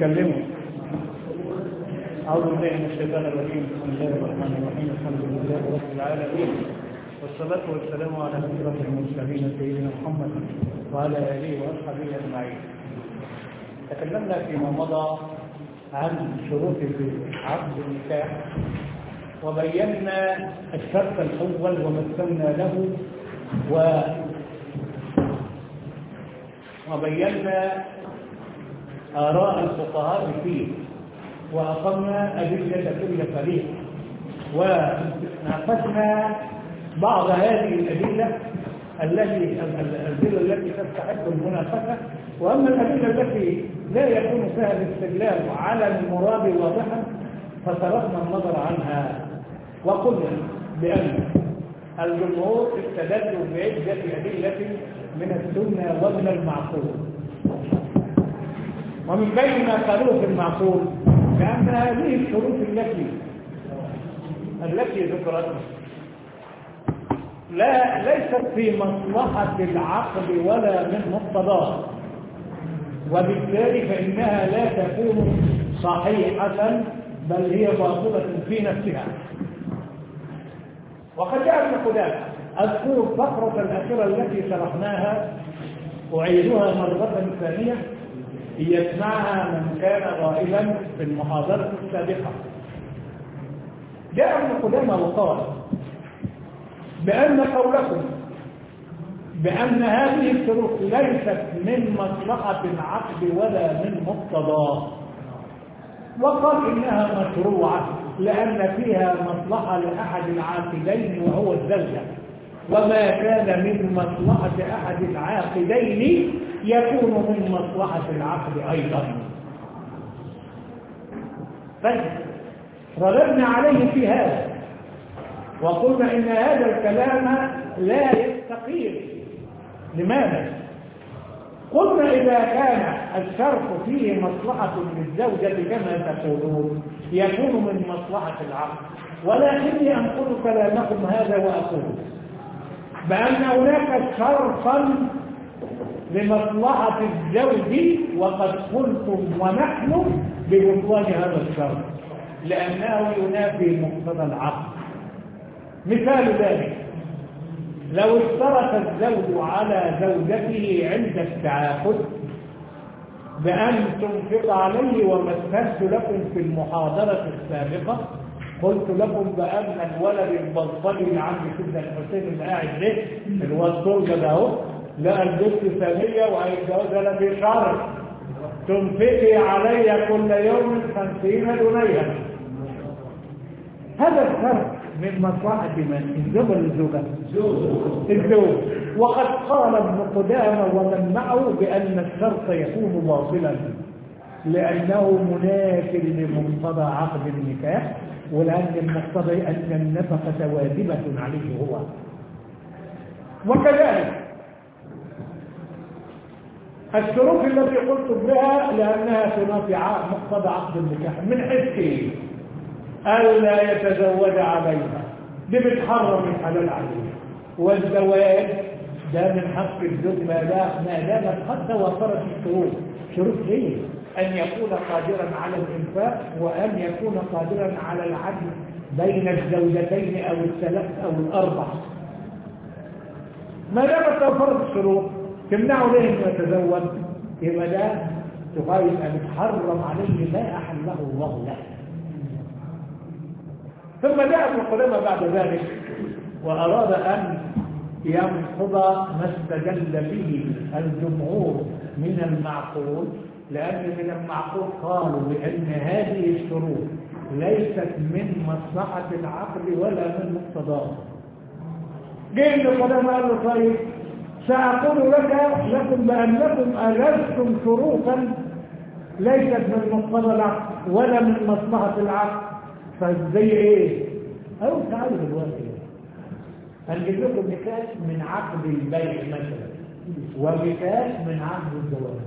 بيتكلموا أعوذ بالله من الشيطان الرجيم بسم الله الرحمن الرحيم الحمد لله رب العالمين والصلاة والسلام على أشرف المرسلين سيدنا محمد وعلى آله وأصحابه أجمعين تكلمنا فيما مضى عن شروط عقد النكاح وبينا الشرط الأول ومثلنا له و وبينا آراء الفقهاء فيه وأقمنا أدلة كل فريق وناقشنا بعض هذه الأدلة التي الأدلة التي تستحق المناقشة وأما الأدلة التي لا يكون فيها الاستدلال على المراد واضحا فتركنا النظر عنها وقلنا بأن الجمهور استدلوا بعدة أدلة من السنة ومن المعقول ومن بين ما قالوه في المعقول لأن هذه الشروط التي التي ذكرت لا ليست في مصلحة العقد ولا من مقتضاه وبالتالي فإنها لا تكون صحيحة بل هي باطلة في نفسها وقد جاء ابن قدامة أذكر الفقرة الأخيرة التي شرحناها أعيدها مرة ثانية يسمعها من كان غائبا في المحاضرة السابقة جاء ابن قدامة وقال بأن قولكم بأن هذه الشروط ليست من مصلحة العقد ولا من مقتضاه وقال إنها مشروعة لأن فيها مصلحة لأحد العاقدين وهو الزوجة وما كان من مصلحة أحد العاقدين يكون من مصلحة العقد أيضا طيب رددنا عليه في هذا وقلنا إن هذا الكلام لا يستقيم لماذا؟ قلنا إذا كان الشرط فيه مصلحة للزوجة كما تقولون يكون من مصلحة العقد ولكني أنقل كلامكم هذا وأقول بأن هناك شرطا لمصلحة الزوج وقد قلتم ونحن ببطلان هذا الشرط لأنه ينافي مقتضى العقد مثال ذلك لو اشترط الزوج على زوجته عند التعاقد بأن تنفق عليه ومثلت لكم في المحاضرة السابقة قلت لكم بأن الولد البلطجي اللي عند سيدنا الحسين اللي قاعد ده اللي هو الصلجة ده اهو لقى البنت ثانية وهيتجوزها لا في شهر تنفقي علي كل يوم خمسين دنيا هذا الفرق من مصلحة من الزوج ولا الزوجة؟ الزوج وقد قال ابن قدامة ومن معه بأن الشرط يكون باطلا لأنه منافي لمقتضى عقد النكاح ولأن المقتضى أن النفقة واجبة عليه هو وكذلك الشروط التي قلت بها لأنها تنافي مقتضى عقد النكاح من حيث ايه؟ ألا يتزوج عليها دي بتحرم الحلال عليه والزواج ده من حق الزوج ما دام ما دامت قد توفرت الشروط شروط ايه؟ أن يكون قادرا على الإنفاق وأن يكون قادرا على العدل بين الزوجتين أو الثلاث أو الأربع ما دامت توفرت الشروط تمنعه ليه انه يتزوج يبقى ده تغاية أن يتحرم عليه ما أحله الله له ثم جاء ابن قدامة بعد ذلك وأراد أن ينقض ما استدل به الجمهور من المعقول لأن من المعقول قالوا بأن هذه الشروط ليست من مصلحة العقل ولا من مقتضاه جاء ابن قدامة قال له طيب سأقول لك لكم بأنكم ألزتم شروطا ليست من مقتضى العقل ولا من مصلحة العقل فزي ايه او تعالوا دلوقتي هنجيب لكم مثال من عقد البيع مثلا ومثال من عقد الزواج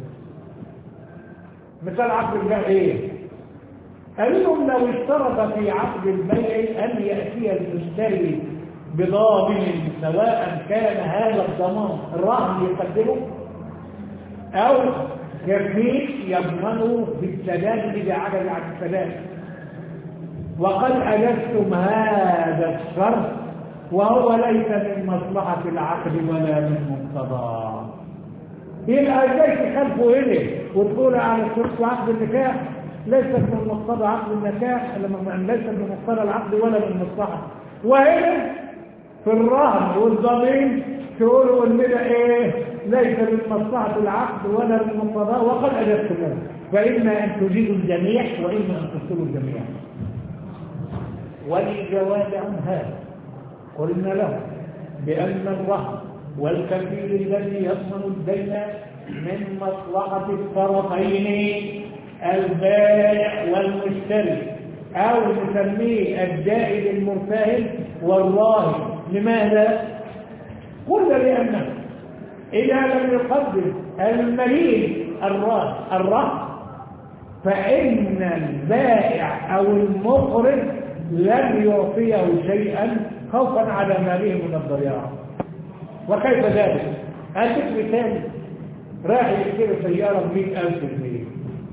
مثال عقد البيع ايه قال لهم لو اشترط في عقد البيع ان ياتي المشتري بضامن سواء كان هذا الضمان الرهن يقدمه او كفيل يضمنه بالسداد إذا عجز عن السداد وقد أجزتم هذا الشرط وهو ليس من مصلحة العقل ولا من مقتضاه يبقى ازاي تخالفوا إليه وتقول على الشرط عقد النكاح ليس من مقتضى عقد النكاح لما ليس من مقتضى العقد ولا من مصلحة وهنا في الرهن والضمين تقولوا ان ده ايه ليس من مصلحة العقد ولا من مقتضاه وقد أجبتم فإما أن تجيبوا الجميع وإما أن تفصلوا الجميع وللجواب عن هذا قلنا له بأن الرهن والكفيل الذي يضمن الدين من مصلحة الطرفين البائع والمشتري أو نسميه الجائد المرتهن والراهن لماذا؟ قلنا لأنه إذا لم يقدم المليل الراهن الرهن فإن البائع أو المقرض لن يعطيه شيئا خوفا على ماله من الضياع وكيف ذلك؟ أديك مثال راح يشتري سيارة ب 100000 جنيه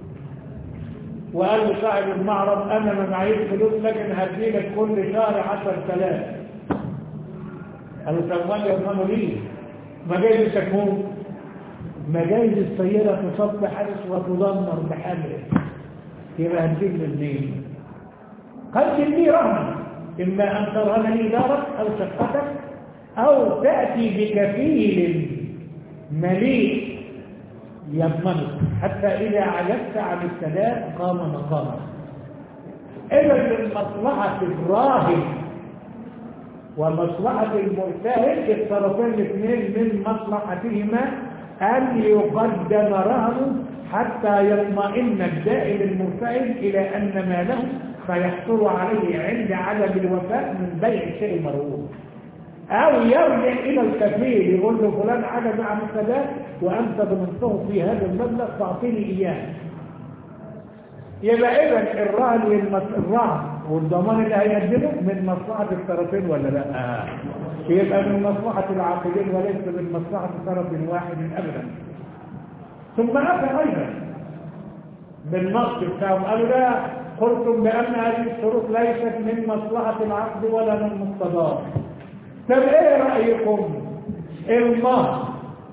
وقال لصاحب المعرض أنا ما معيش فلوس لكن هديلك كل شهر 10000 قال له طب وانا يضمنوا ليه؟ ما جايز الشكمون ما جايز السيارة تصب بحدث وتدمر بحمل يبقى هتجيب منين؟ قد تدي رهن إما أن ترهن لي دارك أو شقتك أو تأتي بكفيل مليء يضمنك حتى إذا عجزت عن السداد قام مقامك إذا من مصلحة الراهن ومصلحة المرتهن الطرفين الاثنين من مصلحتهما أن يقدم رهن حتى يطمئن الدائن المرتهن إلى أن ماله سيحصل عليه عند عدم الوفاء من بيع الشيء المرغوب أو يرجع إلى الكفيل يقول له فلان عجز عن السداد وأنت ضمنته في هذا المبلغ فأعطيني إياه يبقى إذا الرهن والمس... الرهن والضمان اللي هيقدمه من مصلحة الطرفين ولا لا؟ آه. يبقى من مصلحة العاقلين وليس من مصلحة طرف واحد أبدا ثم أتى أيضا بالنص بتاعهم قالوا لا قلتم بأن هذه الشروط ليست من مصلحة العقد ولا من مقتضاه طب ايه رأيكم المهر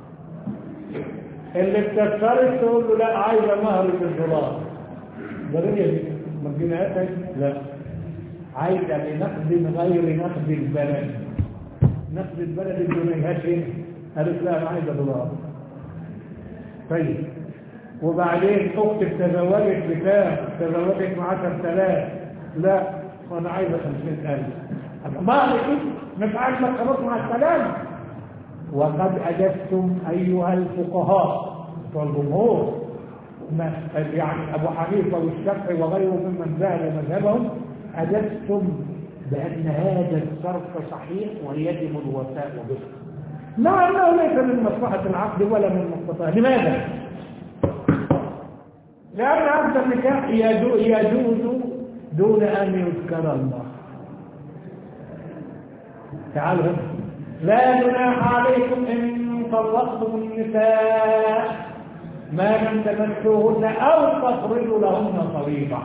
اللي بتشترط تقول له لا عايزة مهر بالدولار ضروري دي ما جنيهاتك لا عايزة بنقد غير نقد البلد نقد البلد الجنيهات هنا قالت لا انا عايزة دولار طيب وبعدين اختك تزوجت بكام تزوجت ب 10000 لا وانا عايزة 50000 ما مش عاجبك خلاص مع السلامة وقد أجبتم أيها الفقهاء والجمهور يعني أبو حنيفة والشافعي وغيره ممن ذهب مذهبهم أجبتم بأن هذا الصرف صحيح ويجب الوفاء به مع أنه ليس من مصلحة العقد ولا من مقتضاه لماذا؟ لأن عقد النكاح يجوز دون أن يذكر الله تعالوا هنا لا جناح عليكم إن طلقتم النساء ما لم تمسوهن أو تفرضوا لهن فريضة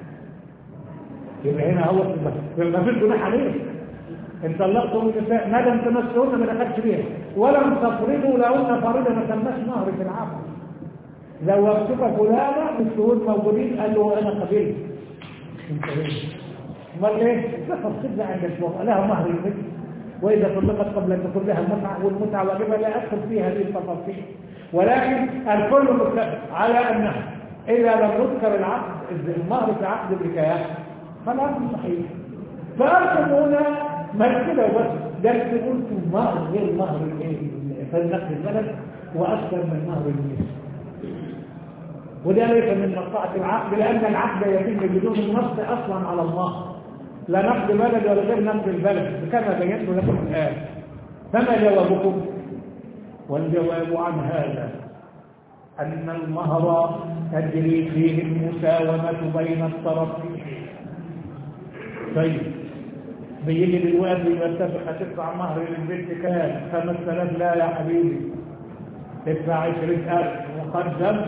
يبقى هنا هو ما فيش جناح عليكم إن طلقتم النساء ما لم تمسوهن ما دخلش بيها ولم تفرضوا لهن فريضة ما تمش مهر في العقد لو وقتك فلانة الشهود موجودين قال له أنا قبلت انت ايه امال ايه تفصيل عند الشهود لها مهر المثل وإذا طلقت قبل أن تكون لها المتعة والمتعة واجبة لا أدخل في هذه التفاصيل ولكن الكل متفق على أنه إذا لم يذكر العقد المهر في عقد النكاح فالعقد صحيح فأنتم هنا ما كده بس ده قلتم مهر غير مهر الايه فالنقل البلد وأكثر من مهر المثل وده ليس من مصلحة العقد لأن العقد يتم بدون النص أصلا على الله لا نقد بلد ولا غير نقد البلد كما بينت لكم الآن فما جوابكم والجواب عن هذا أن المهر تجري فيه المساومة بين الطرفين طيب بيجي دلوقتي يتفق هتدفع مهر للبنت كام 5000 لا يا حبيبي تدفع 20000 مقدم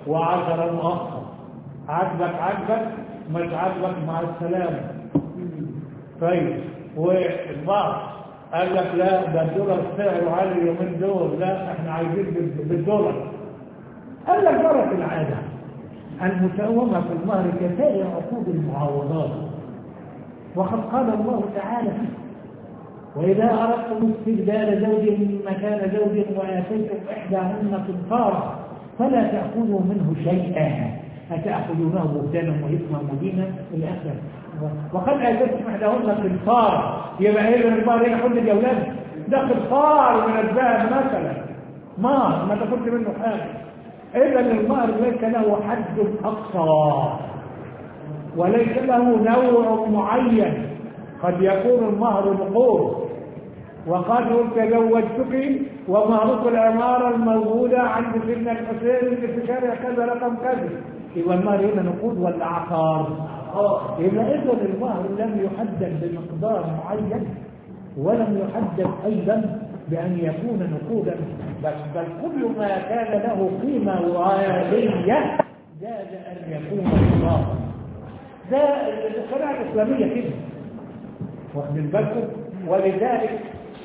وعشرة مؤخر عجبك عجبك مش عجبك مع السلامة طيب والبعض قال لك لا ده الدولار سعره عالي اليومين دول لا احنا عايزين بال- بالدولار قال لك جرت العادة المساومة في المهر كسائر عقود المعاوضات وقد قال الله تعالى وإذا أردتم استبدال زوج مكان زوج وآتيتم إحداهن قنطارا فلا تأخذوا منه شيئا أتأخذونه بهتانا وإثما مبينا إلى آخره وقد آتيتم إحداهن قنطارا يبقى إيه القنطار هنا كل الأولاد ده قنطار من الذهب مثلا مهر ما تاخدش منه حاجة إذا المهر ليس له حد أقصى وليس له نوع معين قد يكون المهر نقود وقد تزوجتك ومهرك العمارة الموجودة عند سيدنا الحسين اللي في شارع كذا رقم كذا يبقى المهر هنا نقود ولا عقار؟ يبقى إذا المهر لم يحدد بمقدار معين ولم يحدد أيضا بأن يكون نقودا بس بل كل ما كان له قيمة غالية جاز أن يكون مضافا ده الشريعة الإسلامية كده واخدين بالكم ولذلك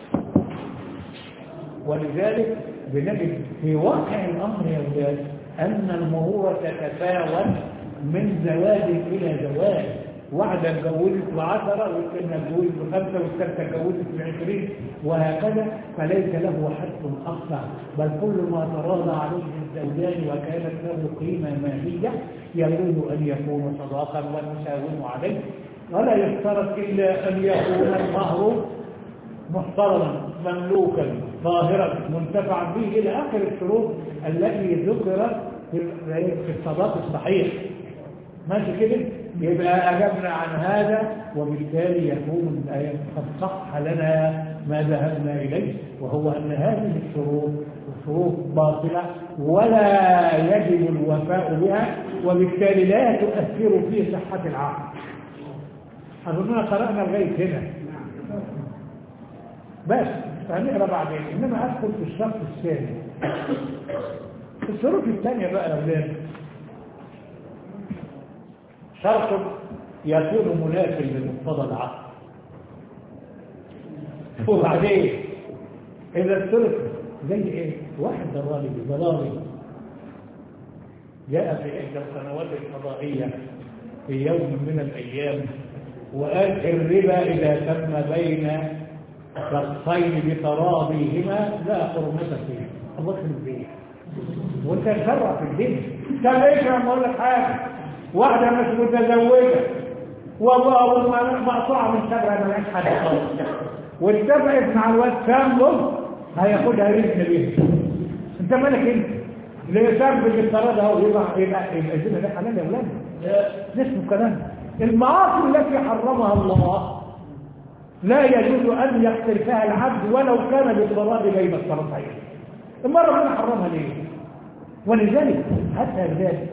ولذلك بنجد في واقع الأمر يا أولاد أن المرورة تتفاوت من زواج إلى زواج واحدة اتجوزت بعشرة والثانية اتجوزت بخمسة والثالثة اتجوزت بعشرين وهكذا فليس له حد أقصى بل كل ما تراضى عليه الزوجان وكانت له قيمة مالية يجوز أن يكون صداقا والمساوم عليه ولا يشترط إلا أن يكون المهر محترما مملوكا ظاهرا منتفعا به إلى آخر الشروط التي ذكرت في الصداق الصحيح ماشي كده يبقى أجبنا عن هذا وبالتالي يكون الآية قد صح لنا ما ذهبنا إليه وهو أن هذه الشروط شروط باطلة ولا يجب الوفاء بها وبالتالي لا تؤثر في صحة العقد أظننا قرأنا لغاية هنا بس هنقرا بعدين انما ادخل في الشرط الثاني الشروط الثانيه بقى يا اولاد شرط يكون مناسب لمقتضى العقد وبعدين اذا الثلث زي ايه واحد ضرالي ضرالي جاء في احدى القنوات الفضائيه في يوم من الايام وقال الربا اذا تم بين شخصين بتراضيهما لا حرمة فيه الله يخلق بيه وانت تشرع في الدين كان ليش لما اقول لك حاجه واحده مش متزوجه وابوها مقطوعه من شجره ما لهاش حد خالص واتفقت مع الواد سامبل هياخدها رزق بيها انت مالك انت ليه سامبل بالطراد اهو يبقى يبقى يبقى الزنا ده حلال يا ولاد ده اسمه كلام المعاصي التي حرمها الله لا يجوز أن يقترفها العبد ولو كان بالضراب بين الطرفين المرة ربنا حرمها ليه ولذلك حتى ذلك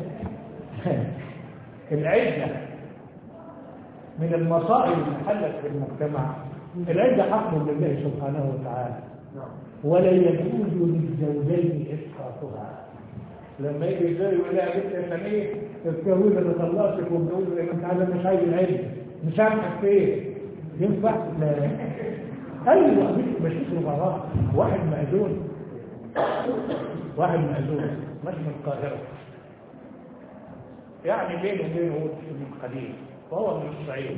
العدة من المصائب اللي حلت في المجتمع العدة حق لله سبحانه وتعالى ولا يجوز للزوجين إسقاطها لما يجي الزوج يقول لها بنت يا ايه التهويل اللي طلقتك ومتجوز زي ما انت عايزه مش عايز العدة مش عارفه فين ينفع لا ايوه مش مش مباراه واحد مأذون واحد مأذون مش من القاهره يعني بينه وبينه من قليل وهو من الصعيد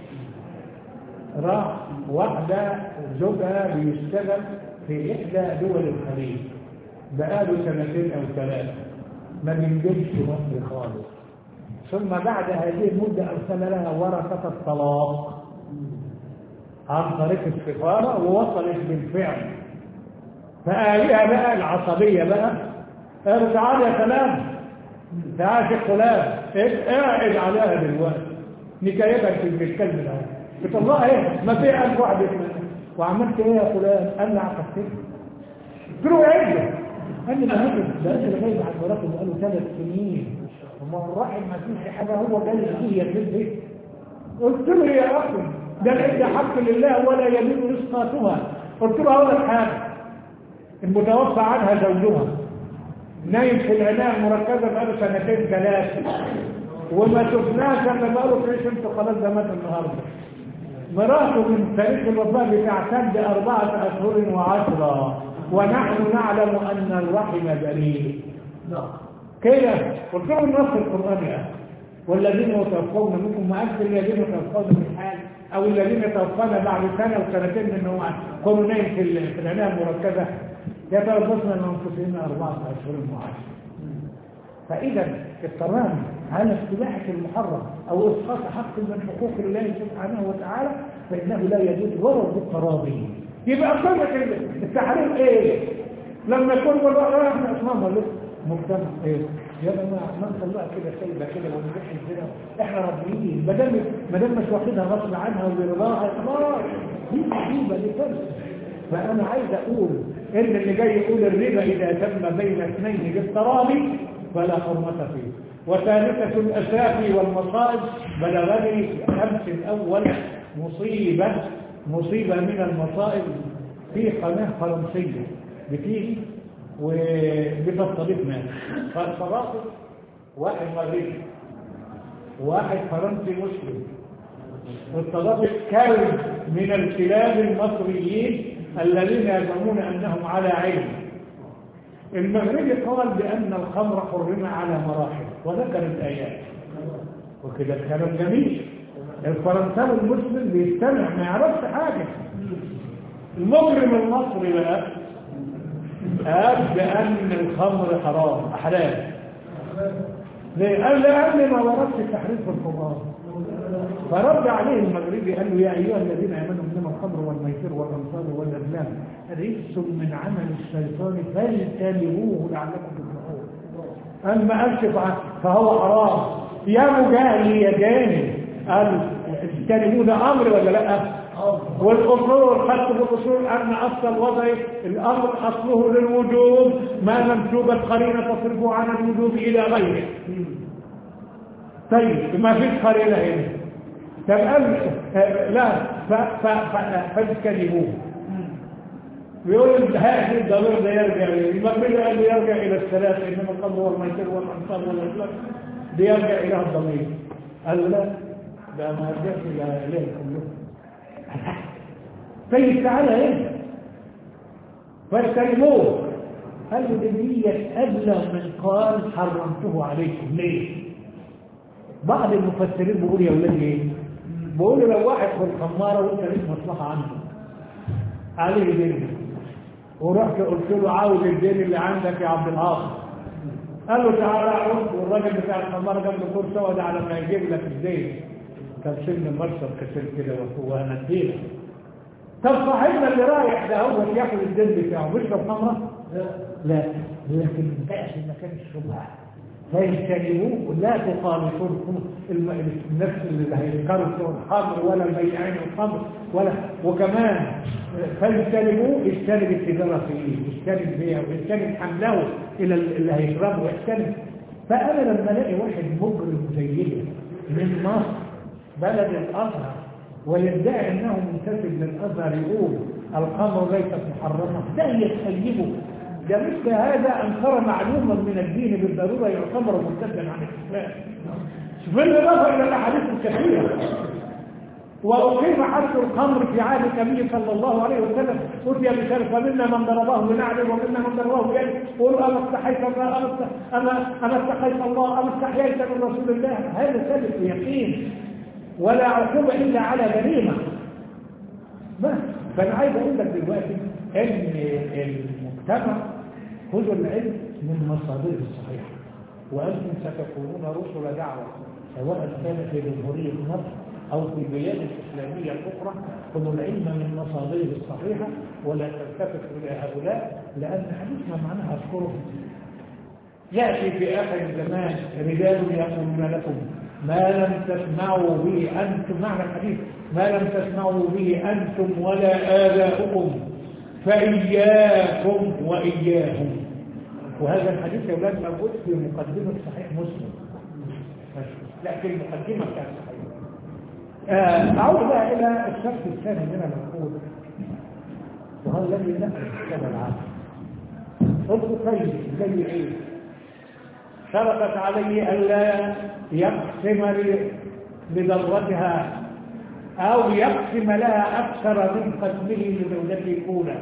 راح واحدة زوجها بيشتغل في إحدى دول الخليج بقاله سنتين أو ثلاثة ما بينجلش مصر خالص ثم بعد هذه المدة أرسل لها ورقة الطلاق عن طريق السفارة ووصلت بالفعل فآلها بقى العصبية بقى ارجع لي يا سلام تعال يا فلان اقعد عليها دلوقتي نكايبك في الكلب ده بتطلع ايه ما في ألف واحد وعملت ايه يا فلان قال لي عقدتك قلت له ايه قال لي ده هذا ده انت اللي جايب على المراقب بقاله ثلاث سنين وما الراحل ما فيش حاجه هو جاي فيه يا قلت له يا اخي ده العده حق لله ولا يمين اسقاطها قلت له اول حاجه المتوفى عنها زوجها نايم في العناية المركزة بقاله سنتين ثلاثة وما شفناش الا بقاله تعيش انت خلاص ده مات النهارده مراته من تاريخ الوفاة بتعتد أربعة أشهر وعشرة ونحن نعلم أن الرحم بريء كده قلت لهم نص القرآن يا أخي والذين يتوفون منكم ما أكثر الذين يتوفون من حال أو الذين يتوفون بعد سنة وسنتين من هو كانوا نايم في ال- في العناية المركزة يتربصن من أنفسهن أربعة أشهر وعشرة فإذا الترامي على استباحة المحرم أو إسقاط حق من حقوق الله سبحانه وتعالى فإنه لا يجوز ولو بالتراضي يبقى قمة التحريم إيه؟ لما يكون والله احنا اسمعنا له مجتمع ايه يا جماعه ما نطلع كده سيبه كده ونبيح الزنا احنا راضيين ما دام ما دام مش واخدها غصب عنها وبرضاها خلاص دي مصيبه دي كارثه فانا عايز اقول ان اللي جاي يقول الربا اذا تم بين اثنين بالتراضي فلا حرمه فيه وثالثة الأسافي والمصائب بلغني أمس الأول مصيبة مصيبة من المصائب في قناة فرنسية بتيجي وبتطلب ناس فالفراسط واحد مغربي واحد فرنسي مسلم والتضافق كون من الكلاب المصريين الذين يزعمون أنهم على علم المغربي قال بأن الخمر حرم على مراحل وذكر الآيات وكده كلام جميل الفرنساوي المسلم بيستمع ما يعرفش حاجة المجرم المصري بقى قال بأن الخمر حرام حلال ليه؟ قال لأن ما وردش التحريم في القرآن فرد عليه المغربي قال له يا أيها الذين آمنوا إنما الخمر والميسر والأنصار والأزلام رجس من عمل الشيطان فاجتنبوه لعلكم تفلحون أما قالش فهو حرام يا مجاهل يا جاهل قال اجتنبوه ده أمر ولا لأ؟ والأصول خدت بالأصول أن أصل الوضع الأمر أصله للوجوب ما لم توجد قرينة تصرفه عن الوجوب إلى غيره طيب ما فيش قرينة هنا طب قال لا فاجتنبوه بيقول هذه الضمير ده يرجع المقبل قال يرجع إلى الثلاثة إنما القبر والميسر والأنصار والأسلام بيرجع إلى الضمير قال لا ده ما رجعش إلى إليه كلهم طيب تعالى هنا فاجتنبوه قال له ديت أبلغ من قال حرمته عليكم ليه؟ بعض المفسرين بيقول يا ولادي ايه؟ بيقولوا لو واحد في الخمارة وانت ليك مصلحة عنده عليه دين ورحت قلت له عاوز الدين اللي عندك يا عبد العاصم قال له تعالى اقعد والراجل بتاع الخمارة جنب الكرسي اقعد على ما يجيب لك الدين كان سن مرسل كسر كده وانا اديلك طب صاحبنا اللي رايح ده هو ياخد الدين بتاعه بيشرب خمره؟ لا لكن ما ينفعش المكان الشبهه فيجتنبوه لا تخالطون النفس اللي هيذكروا الخمر ولا البيعين الخمر ولا وكمان فيجتنبوه اجتنب التجاره فيه اجتنب بيعه اجتنب حمله الى اللي هيشربه اجتنب فانا لما الاقي واحد مجرم زي من مصر بلد الازهر ويدعي انه منتسب للازهر يقول الخمر ليست محرمه ده يتخيبه ده مثل هذا انكر معلوما من الدين بالضروره يعتبر مرتدا عن الاسلام شوف بالاضافه الى الاحاديث الكثيره واقيم حد الخمر في عهد النبي صلى الله عليه وسلم اتي بشرف فمنا من ضربه بنعل ومنا من ضربه بيد قولوا انا استحيت الله انا انا استحيت الله انا استحييت من رسول الله هذا ثابت يقين ولا عقوبة إلا على جريمة بس فأنا عايز أقول لك دلوقتي إن المجتمع خذوا العلم من مصادره الصحيحة وأنتم ستكونون رسل دعوة سواء كانت في جمهورية مصر أو في البلاد الإسلامية الأخرى خذوا العلم من مصادره الصحيحة ولا تلتفتوا إلى هؤلاء لأن حديثنا معناها أذكره يأتي في آخر الزمان رجال يقولون لكم ما لم تسمعوا به أنتم معنى الحديث ما لم تسمعوا به أنتم ولا آباؤكم فإياكم وإياهم وهذا الحديث يا أولاد موجود في مقدمة صحيح مسلم لا في المقدمة بتاع صحيح أعود بقى إلى الشرط الثاني من المفروض وهو الذي نقل الكتاب العام قلت طيب زي إيه شرطت عليه ألا يقسم لضرتها أو يقسم لها أكثر من قسمه لزوجته الأولى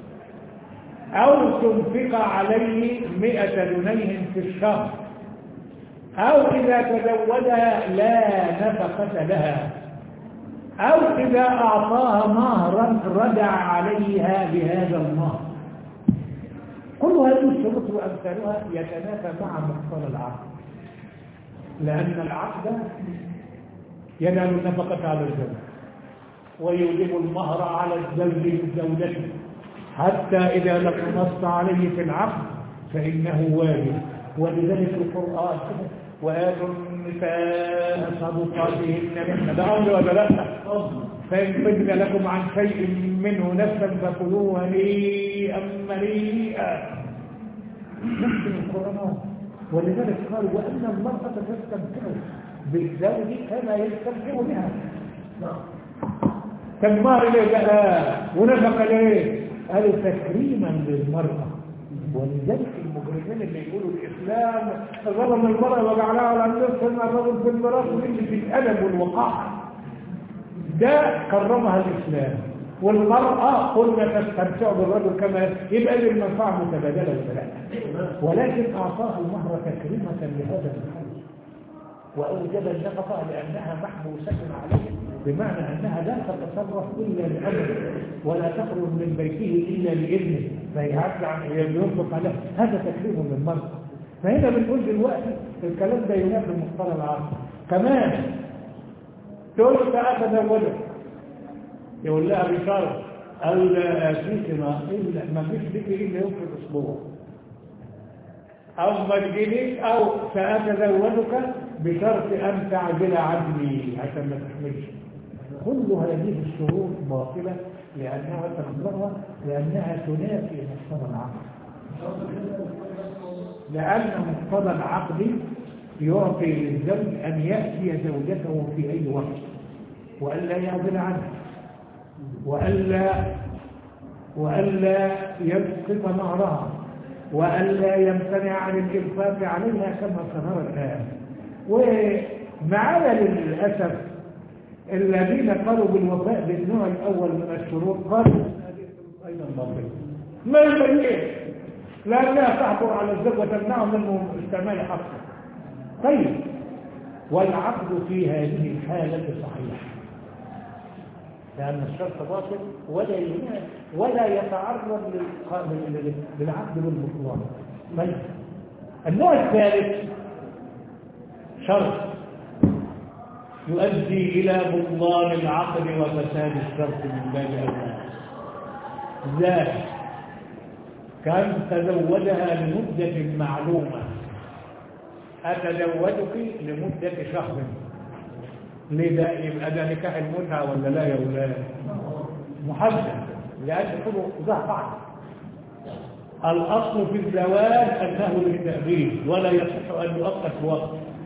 أو تنفق عليه مئة جنيه في الشهر أو إذا تزوجها لا نفقة لها أو إذا أعطاها مهرا رجع عليها بهذا المهر كل هذه الشروط وأمثالها يتنافى مع مقتضى العقد لأن العقد ينال النفقة على الزوج ويوجب المهر على الزوج للزوجة حتى إذا لم نص عليه في العقد فإنه واجب ولذلك القرآن وآتوا النساء صدقاتهن من ده أمر ولا لا فإن طبن لكم عن شيء منه نفسا فكلوه هنيئا مريئا نفس القرآن ولذلك قال وأن المرأة تستمتع بالزوج كما يستمتع بها تنمار ليه بقى ونفق ليه قالوا تكريما للمرأة ولذلك المجرمين اللي يقولوا الإسلام ظلم المرأة وجعلها على النصف ان الرجل في المرأة واللي في الأدب والوقاحة ده كرمها الإسلام والمرأة قلنا تستمتع بالرجل كما يبقى للمنفعة متبادلة وثلاثة ولكن أعطاها المهر تكريمة لهذا الحج وأوجب النفقة لأنها محبوسة عليه بمعنى أنها لا تتصرف إلا لأمره ولا تخرج من بيته إلا لإذنه فيعد عن ينفق عليه هذا تكريم للمرأة فهنا بنقول دلوقتي الكلام ده ينافي مقتضى العقل كمان تقول له تعالى تزوجك يقول لها بشرط ألا فيك ما إلا ما فيش بك إلا يوم في الأسبوع أو ما تجيليش أو سأتزوجك بشرط أن تعجل عني عشان ما تحملش كل هذه الشروط باطلة لأنها تنظرها لأنها تنافي مقتضى العقل لأن مقتضى العقل يعطي للزوج أن يأتي زوجته في أي وقت وألا يعزل عنها وألا وألا يسقط مهرها وألا يمتنع عن الإنفاق عليها كما سنرى الآن ومعنا للأسف الذين قالوا بالوفاء بالنوع الأول من الشروط قالوا هذه الشروط أيضا باطلة ما يبين لأنها تحضر على الزوج وتمنعه من استعمال حقه طيب والعقد في هذه الحالة صحيح لأن الشرط باطل ولا ينال ولا يتعرض للعقد بالبطلان طيب النوع الثالث شرط يؤدي إلى بطلان العقد وفساد الشرط من باب أولى ذلك كان تزوجها لمدة معلومة أتزوجك لمدة شهر ليه ده يبقى ده نكاح المتعة ولا لا يا ولاد محدد لأن كله ذا بعض الأصل في الزواج أنه للتأبيد ولا يصح أن يؤقت وقت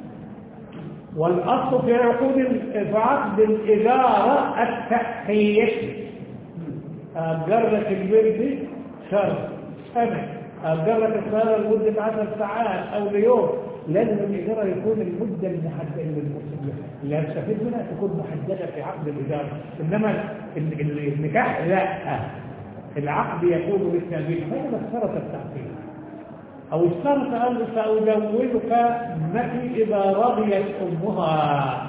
والأصل في عقود في عقد الإدارة التأخير أجرك البنت شهر سنة أجرك السنة لمدة عشر ساعات أو ليوم لازم الإدارة يكون المدة المحددة للمسلمين اللي هتستفيد منها تكون محددة في عقد الإدارة إنما النكاح لا العقد يكون بالتأبيد فإذا اشترط التأخير أو اشترط أن سأزوجك ابنتي إذا رضيت أمها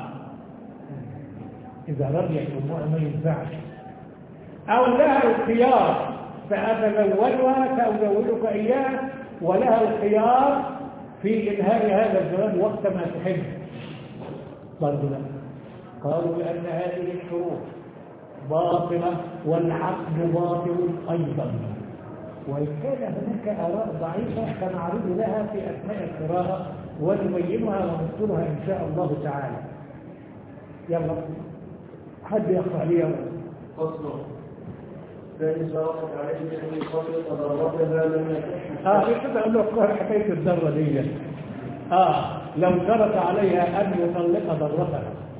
إذا رضيت أمها ما ينفعش أو لها الخيار سأتزوجها سأزوجك إياه ولها الخيار في إنهاء هذا الزواج وقت ما تحب برضو لا قالوا لأن هذه الشروط باطلة والعقد باطل أيضا وإن كان هناك آراء ضعيفة سنعرض لها في أثناء القراءة ونبينها ونذكرها إن شاء الله تعالى يلا حد يقرأ لي فصل فإن سواء عليه أن يطلق ضربتها لم يكن اه كده اقول لك حكايه الذره دي اه لو شرط عليها ان يطلق ذرتها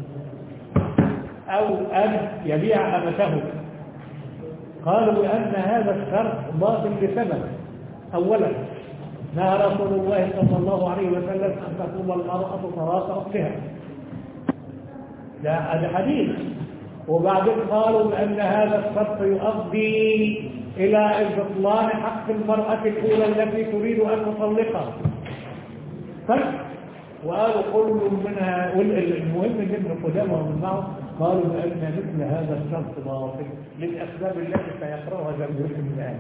او ان يبيع امته قالوا بان هذا الشرط باطل لسبب اولا نهى رسول الله صلى الله عليه وسلم أن تقوم المرأة طراط أختها ده هذا حديث وبعدين قالوا بأن هذا الشرط يؤدي إلى إبطلان حق المرأة الأولى التي تريد أن تطلقها طيب وقالوا كل منها والمهم ان ابن قدامه ومن معه قالوا بأن مثل هذا الشرط باطل للأسباب التي سيقرأها جمهور الآن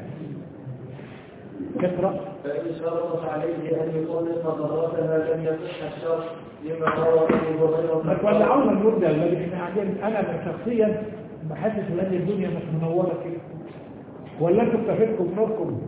اقرأ فإن شرطت عليه أن يطلق ضرتها لم يصح الشرط لما روى أبو هريرة ما تولعونا النور ده الذي احنا قاعدين انا شخصيا بحسس ان الدنيا مش منوره كده ولا انتوا اكتفيتكم بنوركم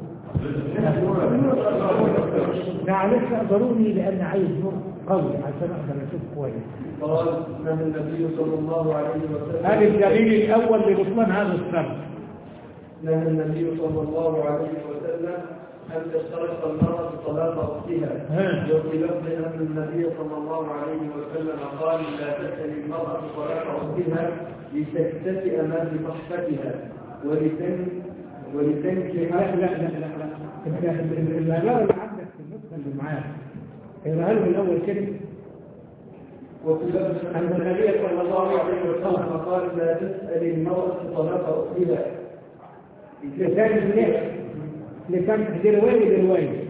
معلش اقدروني لان عايز نور قوي عشان اقدر اشوف كويس قال نهى النبي صلى الله عليه وسلم هذا الدليل الاول لبطلان هذا الشرط نهى النبي صلى الله عليه وسلم أن تشترط المرأة طلاق أختها ها. وفي لفظ أن النبي صلى الله عليه وسلم قال لا تسأل المرأة طلاق أختها لتكتفئ ما في صحفتها ولتن ولتنكح لا لا لا لا لا انت ال- ال- العباره اللي عندك في النسخه اللي معاك اقراها له الاول كده وفي لفظ أن النبي صلى الله عليه وسلم قال لا تسأل المرأة طلاق أختها لسان ليه لسان دي روايه دي روايه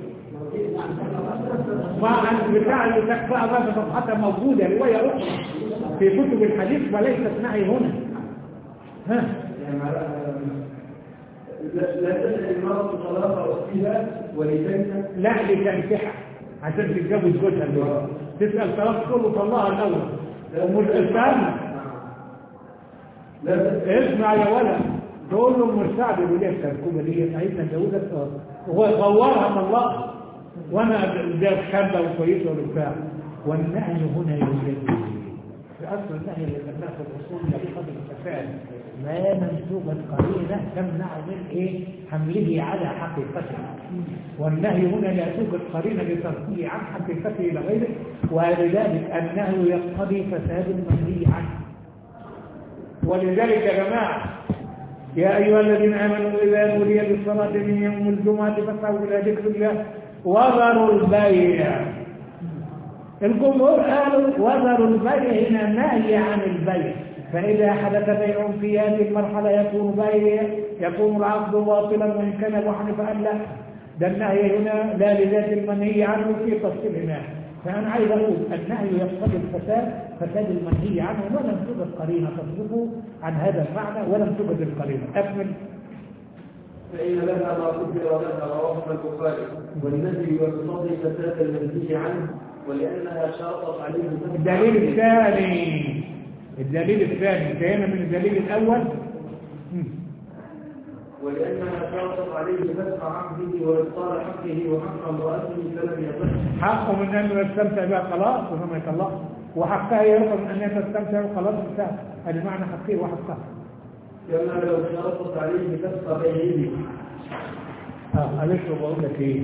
مع ان بتاع اللي تكفى امام صفحتها موجوده روايه اخرى في كتب الحديث وليست معي هنا ها يعني على- لا لا تسأل المرأة طلاق أختها ولتنكح لا لتنكحها عشان تتجوز جوزها اللي تسال طلاق كله طلقها الاول ومش استنى لا تسأل اسمع يا ولد تقول له مرسعد يقول لي الكركوبه دي عايزني اتجوزك هو غورها طلقها وانا ده شابه وكويسه وبتاع والنهي هنا يوجد في اصل النهي اللي خدناه في الاصول الذي قبل الفساد ما منسوب القرينه تمنع من ايه حمله على حقيقته والنهي هنا لا توجد قرينه لترفيه عن حقيقته الى غيره ولذلك النهي يقتضي فساد المنهي عنه ولذلك يا جماعة يا أيها الذين آمنوا إذا نودي للصلاة من يوم الجمعة فاسعوا إلى ذكر الله وذروا البيع الجمهور قالوا وذروا البيع هنا نهي عن البيع فإذا حدث بيع في هذه المرحلة يكون بيع يكون العقد باطلا وإن كان أبو حنيفة قال لا ده النهي هنا لا لذات المنهي عنه في تفصيل هنا فأنا عايز أقول النهي يقتضي الفساد فساد المنهي عنه ولم توجد قرينة تصرفه عن هذا المعنى ولم توجد القرينة أكمل فإن لها ما قدر لها رواه البخاري والنهي يقتضي فساد المنهي عنه ولأنها شرطت عليه فتح الدليل عقده. الثاني الدليل الثاني انتهينا من الدليل الأول مم. ولأنها شرطت عليه فتح عقده وإبطال حقه وحق امرأته فلم يصح حقه من أنه يستمتع بها خلاص وما يطلقها وحقها يرضى من أن تستمتع خلاص انتهى هذا معنى حقه وحقها كما لو شرطت عليه فتح بيعه اه معلش بقول لك ايه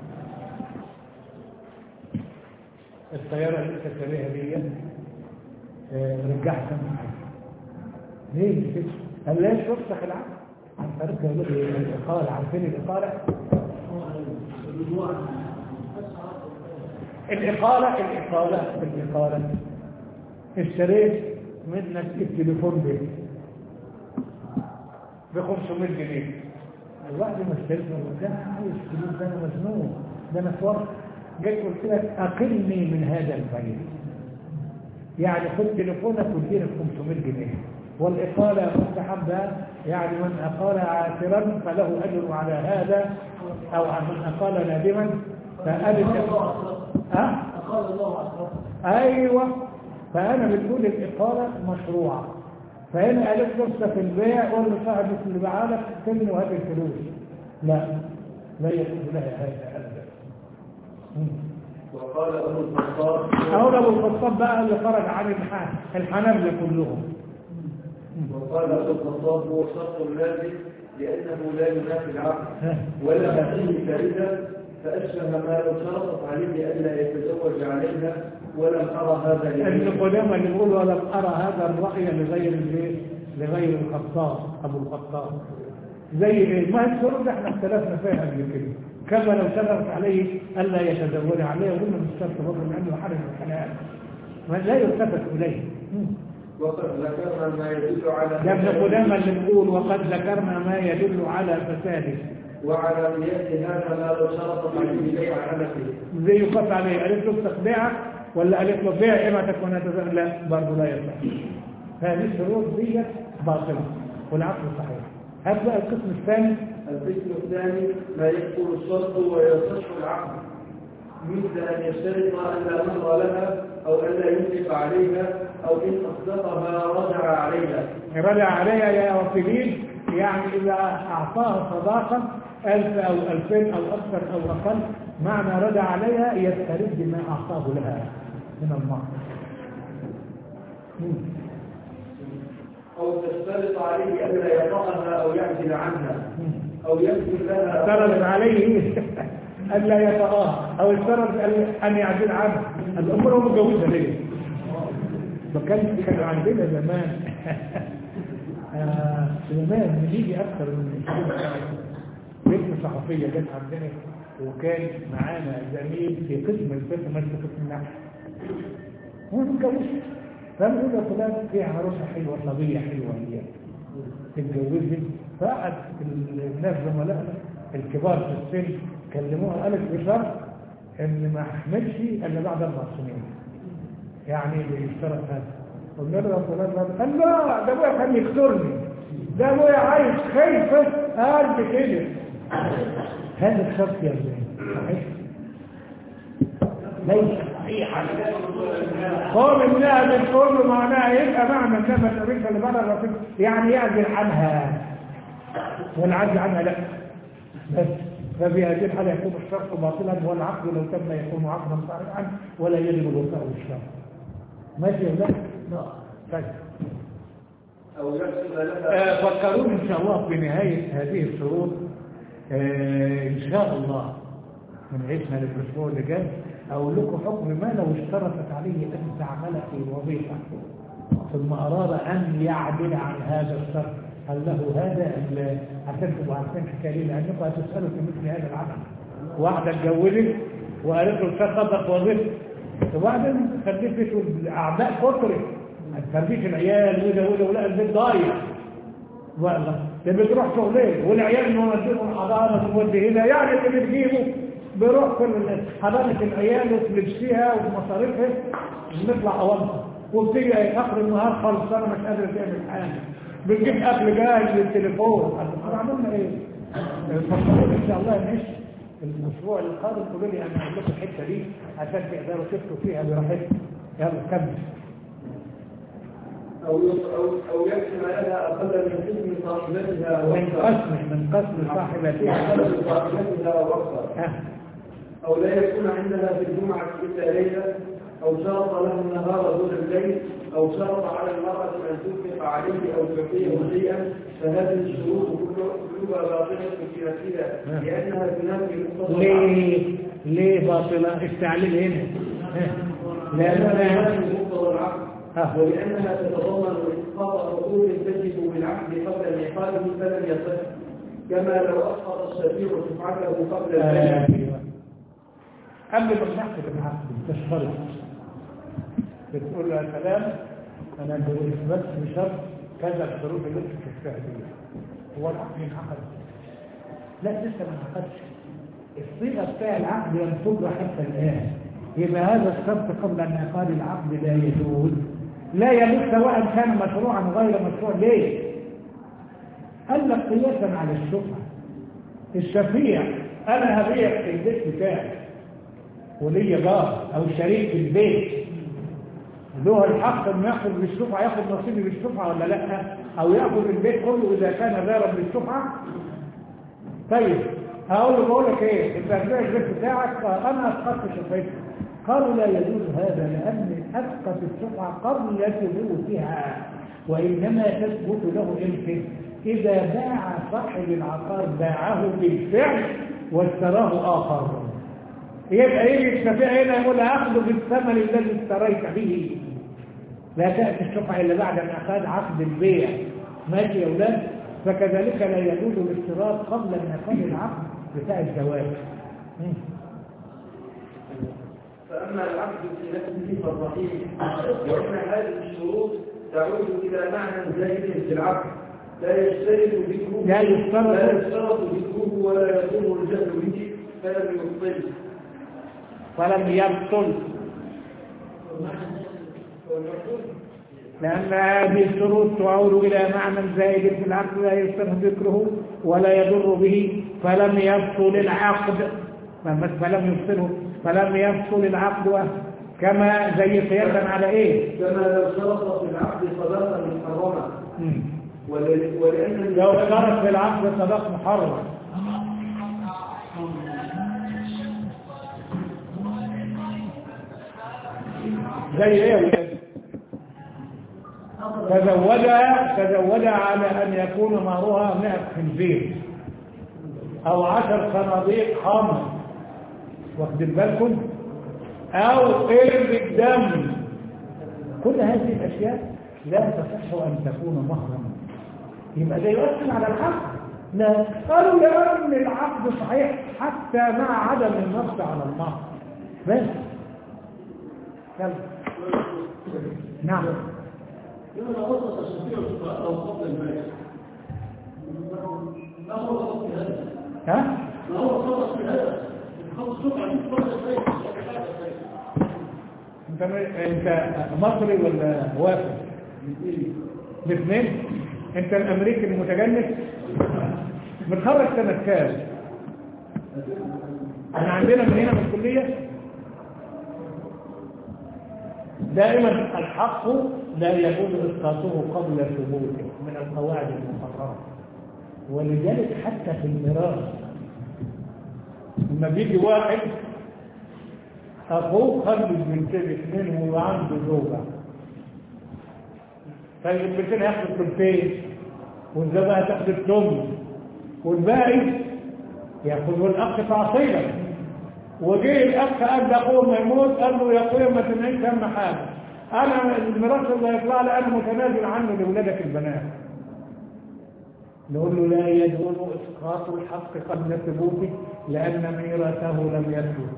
السيارة اللي انت شاريها دي آه، رجعتها ليه كده؟ قال لا تفتح العقد عن طريق الإقالة عارفين الإقالة؟ الإقالة الإقالة الإقالة اشتريت منك التليفون ده ب 500 جنيه الواحد ما اشتريت ده انا عايز فلوس ده انا مجنون ده انا اتورط جيت قلت لك اقلني من هذا البيع يعني خد تليفونك واديني 500 جنيه والإقالة مستحبة يعني من أقال عاثرا فله أجر على هذا أو من أقال نادما فأجر ها؟ قال الله أكبر ايوه فانا بتقول الاقاله مشروعه فهنا قالت فرصه في البيع قول لصاحب اللي بعالك سلني وهات الفلوس لا لا يجوز لها هذا ابدا مم. وقال أبو الخطاب اهو ابو الخطاب بقى اللي خرج عن الح- الحنابله كلهم وقال أبو الخطاب هو شرط لازم لأنه لا ينافي العقد ها. ولا فيه فائدة فأشبه ما لو شرطت عليه ألا يتزوج عليها ولم أرى هذا ابن لأنه قدامه اللي بيقول ولم ارى هذا الراي لغير الايه؟ لغير الخطاب ابو الخطاب زي ايه ما الشروط احنا اختلفنا فيها قبل كده كما لو شرط عليه ألا يتزوج عليه وقلنا مش شرط برضه من عنده حرج الحلال ما لا يلتفت إليه وقد ذكرنا ما يدل على ده ابن قدامى اللي بيقول وقد ذكرنا ما يدل على فساده وعلى قياس هذا ما لو شرط عليه بيع حنفي زي يقص عليه قالت له استخدعك ولا قالت له بيع إما تكون هتزوج لا برضه لا يصح هذه الشروط دي باطلة والعقل صحيح هات بقى القسم الثاني القسم الثاني ما يكفر الشرط ويصح العقد مثل أن يشترط أن لا مهر لها أو أن لا ينفق عليها أو إن أصدقها رجع عليها رجع عليها يا وكيلين يعني إذا أعطاها صداقة ألف أو ألفين أو أكثر أو أقل معنى رجع عليها يسترد ما أعطاه لها من المال مم. أو تشترط عليه أن لا يطأها أو يعزل عنها مم. أو يكفر لها اشترط عليه أن لا يطأها أو اشترط أن يعزل عنها الأمر هو متجوزها ليه؟ فكان كان عندنا زمان آه، زمان بنيجي أكثر من بنت صحفية جت عندنا وكان معانا زميل في قسم الفقه مش في قسم النحو هو متجوز فبنقول له فلان في عروسة حلوة صبية حلوة هي تتجوزي فقعد الناس زملائنا الكبار في السن كلموها قالت بشرط ان ما احملش الا بعد اربع سنين يعني بيشترط هذا قلنا له يا فلان ماذا؟ قال لا ده ابويا كان يقتلني ده ابويا عايش خايفه قد كده هذا الشرط يا ابني صحيح ليس صحيحا قول انها من كل معناها يبقى معنى انما الامريكا اللي بره الرصيد يعني يعزل عنها والعزل عنها لا بس ففي هذه الحالة يكون الشرط باطلا والعقد لو تم يكون عقدا صحيحا ولا يجب الوفاء بالشرط ماشي ولا لا طيب أو يكفر لها آه، فكروني إن شاء الله في نهاية هذه الشروط آه، إن شاء الله من عيشنا للأسبوع اللي جاي أقول لكم حكم ما لو اشترطت عليه أن تعمل في وظيفة ثم أراد أن يعدل عن هذا الشرط هل له هذا أم لا؟ عشان تبقوا عارفين حكاية لأنكم هتسألوا في مثل هذا العمل واحدة اتجوزت وقالت له الشيخ صدق وظيفة وبعدين خليت الأعداء كترت ما تخليش العيال وده وده ولا البيت ضايع والله ده بتروح شغلين والعيال نوديهم حضانه نودي هنا يعني اللي بتجيبه بيروح كل الناس حضانه العيال وتلبسيها ومصاريفها نطلع اوامر وبتيجي اخر النهار خالص انا مش قادر تعمل حاجه بتجيب اكل جاهز للتليفون طب عملنا ايه؟ المفروض ان شاء الله نعيش الاسبوع القادم قولوا لي انا هقول لكم الحته دي عشان تقدروا تفتوا فيها براحتكم يلا كمل أو أو أو يكفر لها أقل من قسم صاحبتها من وأكثر قسم من قسم صاحبتها أقل من صاحبتها وأكثر ها. أو لا يكون عندها في الجمعة إلا ليلة أو شرط له النهار دون الليل أو شرط على المرأة أن تنفق عليه أو تعطيه شيئا فهذه الشروط كلها باطلة في نفسها لأنها تنافي مقتضى ليه ليه باطلة التعليل هنا ها. لأنها لأنها تنافي مقتضى العقد ها. ولأنها تتضمن إسقاط حقوق تجب بالعقد قبل انعقاده فلم يصح كما لو أسقط الشفيع شفعته قبل البيع ايوه قبل ما نحكي بالعقد تشترط بتقول له يا سلام انا بقول بس بشرط كذا الشروط اللي انت شفتها دي هو العقد انعقد لا لسه ما انعقدش الصيغه بتاع العقد ينفذها حتى الان يبقى هذا الشرط قبل انعقاد العقد لا يجوز لا يجوز سواء كان مشروعا غير مشروع ليه؟ قال لك قياسا على الشفعه الشفيع انا هبيع البيت بتاعي ولي جار او شريك في البيت له الحق انه ياخذ بالشفعه ياخذ نصيبي بالشفعه ولا لا او ياخذ البيت كله اذا كان غيرا بالشفعه طيب هقول له بقول لك ايه انت هتبيع البيت بتاعك فانا اسقطت شفعتك قالوا لا يجوز هذا لان اسقط الشفعه قبل ثبوتها وانما تثبت له امتى اذا باع صاحب العقار باعه بالفعل واشتراه اخر يبقى يجي الشفيع هنا يقول هاخده بالثمن الذي اشتريت به لا تأتي الشفعة إلا بعد أن أخذ عقد البيع ماشي يا أولاد فكذلك لا يجوز الاشتراط قبل انعقاد العقد بتاع الزواج مم. فأما العبد في نفسه فالرحيم وإن هذه الشروط تعود إلى معنى زائد في العبد لا يشترط ذكره لا يشترط. لا يشترط ذكره ولا يكون الجهل به فلم يبطل فلم يبطل لأن هذه الشروط تعود إلى معنى زائد في العقد لا يشترط ذكره ولا يضر به فلم يبطل العقد فلم يبطله فلم يبطل العقد كما زي قياسا على ايه؟ كما لو شرط في العبد صداقة محرمة مم. ول- ولأن لو اشترط في العقد صداق محرم زي ايه يا ولاد؟ تزوجها تزوجها على ان يكون مهرها 100 خنزير او 10 صناديق خمر واخدين بالكم او قرب الدم كل هذه الاشياء لا تصح ان تكون مهرا يبقى ده يؤثر على العقد لا قالوا لأن العقد صحيح حتى مع عدم النص على المهر بس يلا نعم لما وصلت الشفيع أو قبل المال ما هو الخط في هذا؟ ها ما هو الخط في هذا؟ الخط السبعة دي قبل الشيء انت انت مصري ولا وافد الاثنين انت الامريكي المتجنس متخرج سنه كام احنا عندنا من هنا من الكليه دائما الحق لا يكون اسقاطه قبل ثبوته من القواعد المقرره ولذلك حتى في الميراث لما بيجي واحد اخوه خلف بنتين اثنين وهو عنده زوجه طيب البنتين هياخدوا الثلثين والزوجه هتاخد الثمن والباقي ياخذه الاخ تعصيلا وجه الاخ قال لاخوه ما يموت قال له يا اخويا ما تنعيش هم حاجه انا الميراث اللي هيطلع لي انا متنازل عنه لاولادك البنات نقول له لا يجوز اسقاط الحق قبل ثبوته لان ميراثه لم يثبت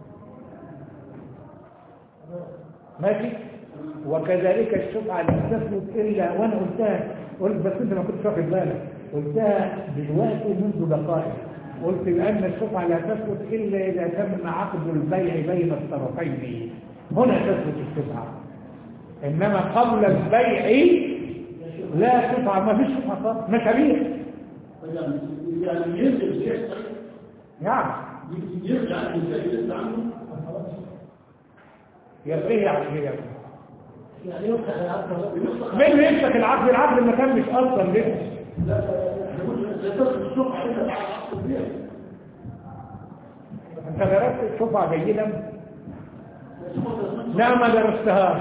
ماشي وكذلك الشفعة لا تثبت إلا وأنا قلتها قلت بس أنت ما كنتش واخد بالك قلتها دلوقتي منذ دقائق قلت بأن الشفعة لا تثبت إلا إذا تم عقد البيع بين الطرفين هنا تثبت الشفعة إنما قبل البيع لا شفعة ما فيش شفعة خالص مش هبيع يعني يعني ينزل يحصل يعني يرجع الإنسان يرجع عنه يبقى يعني هي يعني يفتح العقد مين يمسك العقد العقد ما كان مش أصلا لسه لا نقول لا تصل السبعة إلا بعد عقد البيع انت درست الشفعة جيدا لا ما درستهاش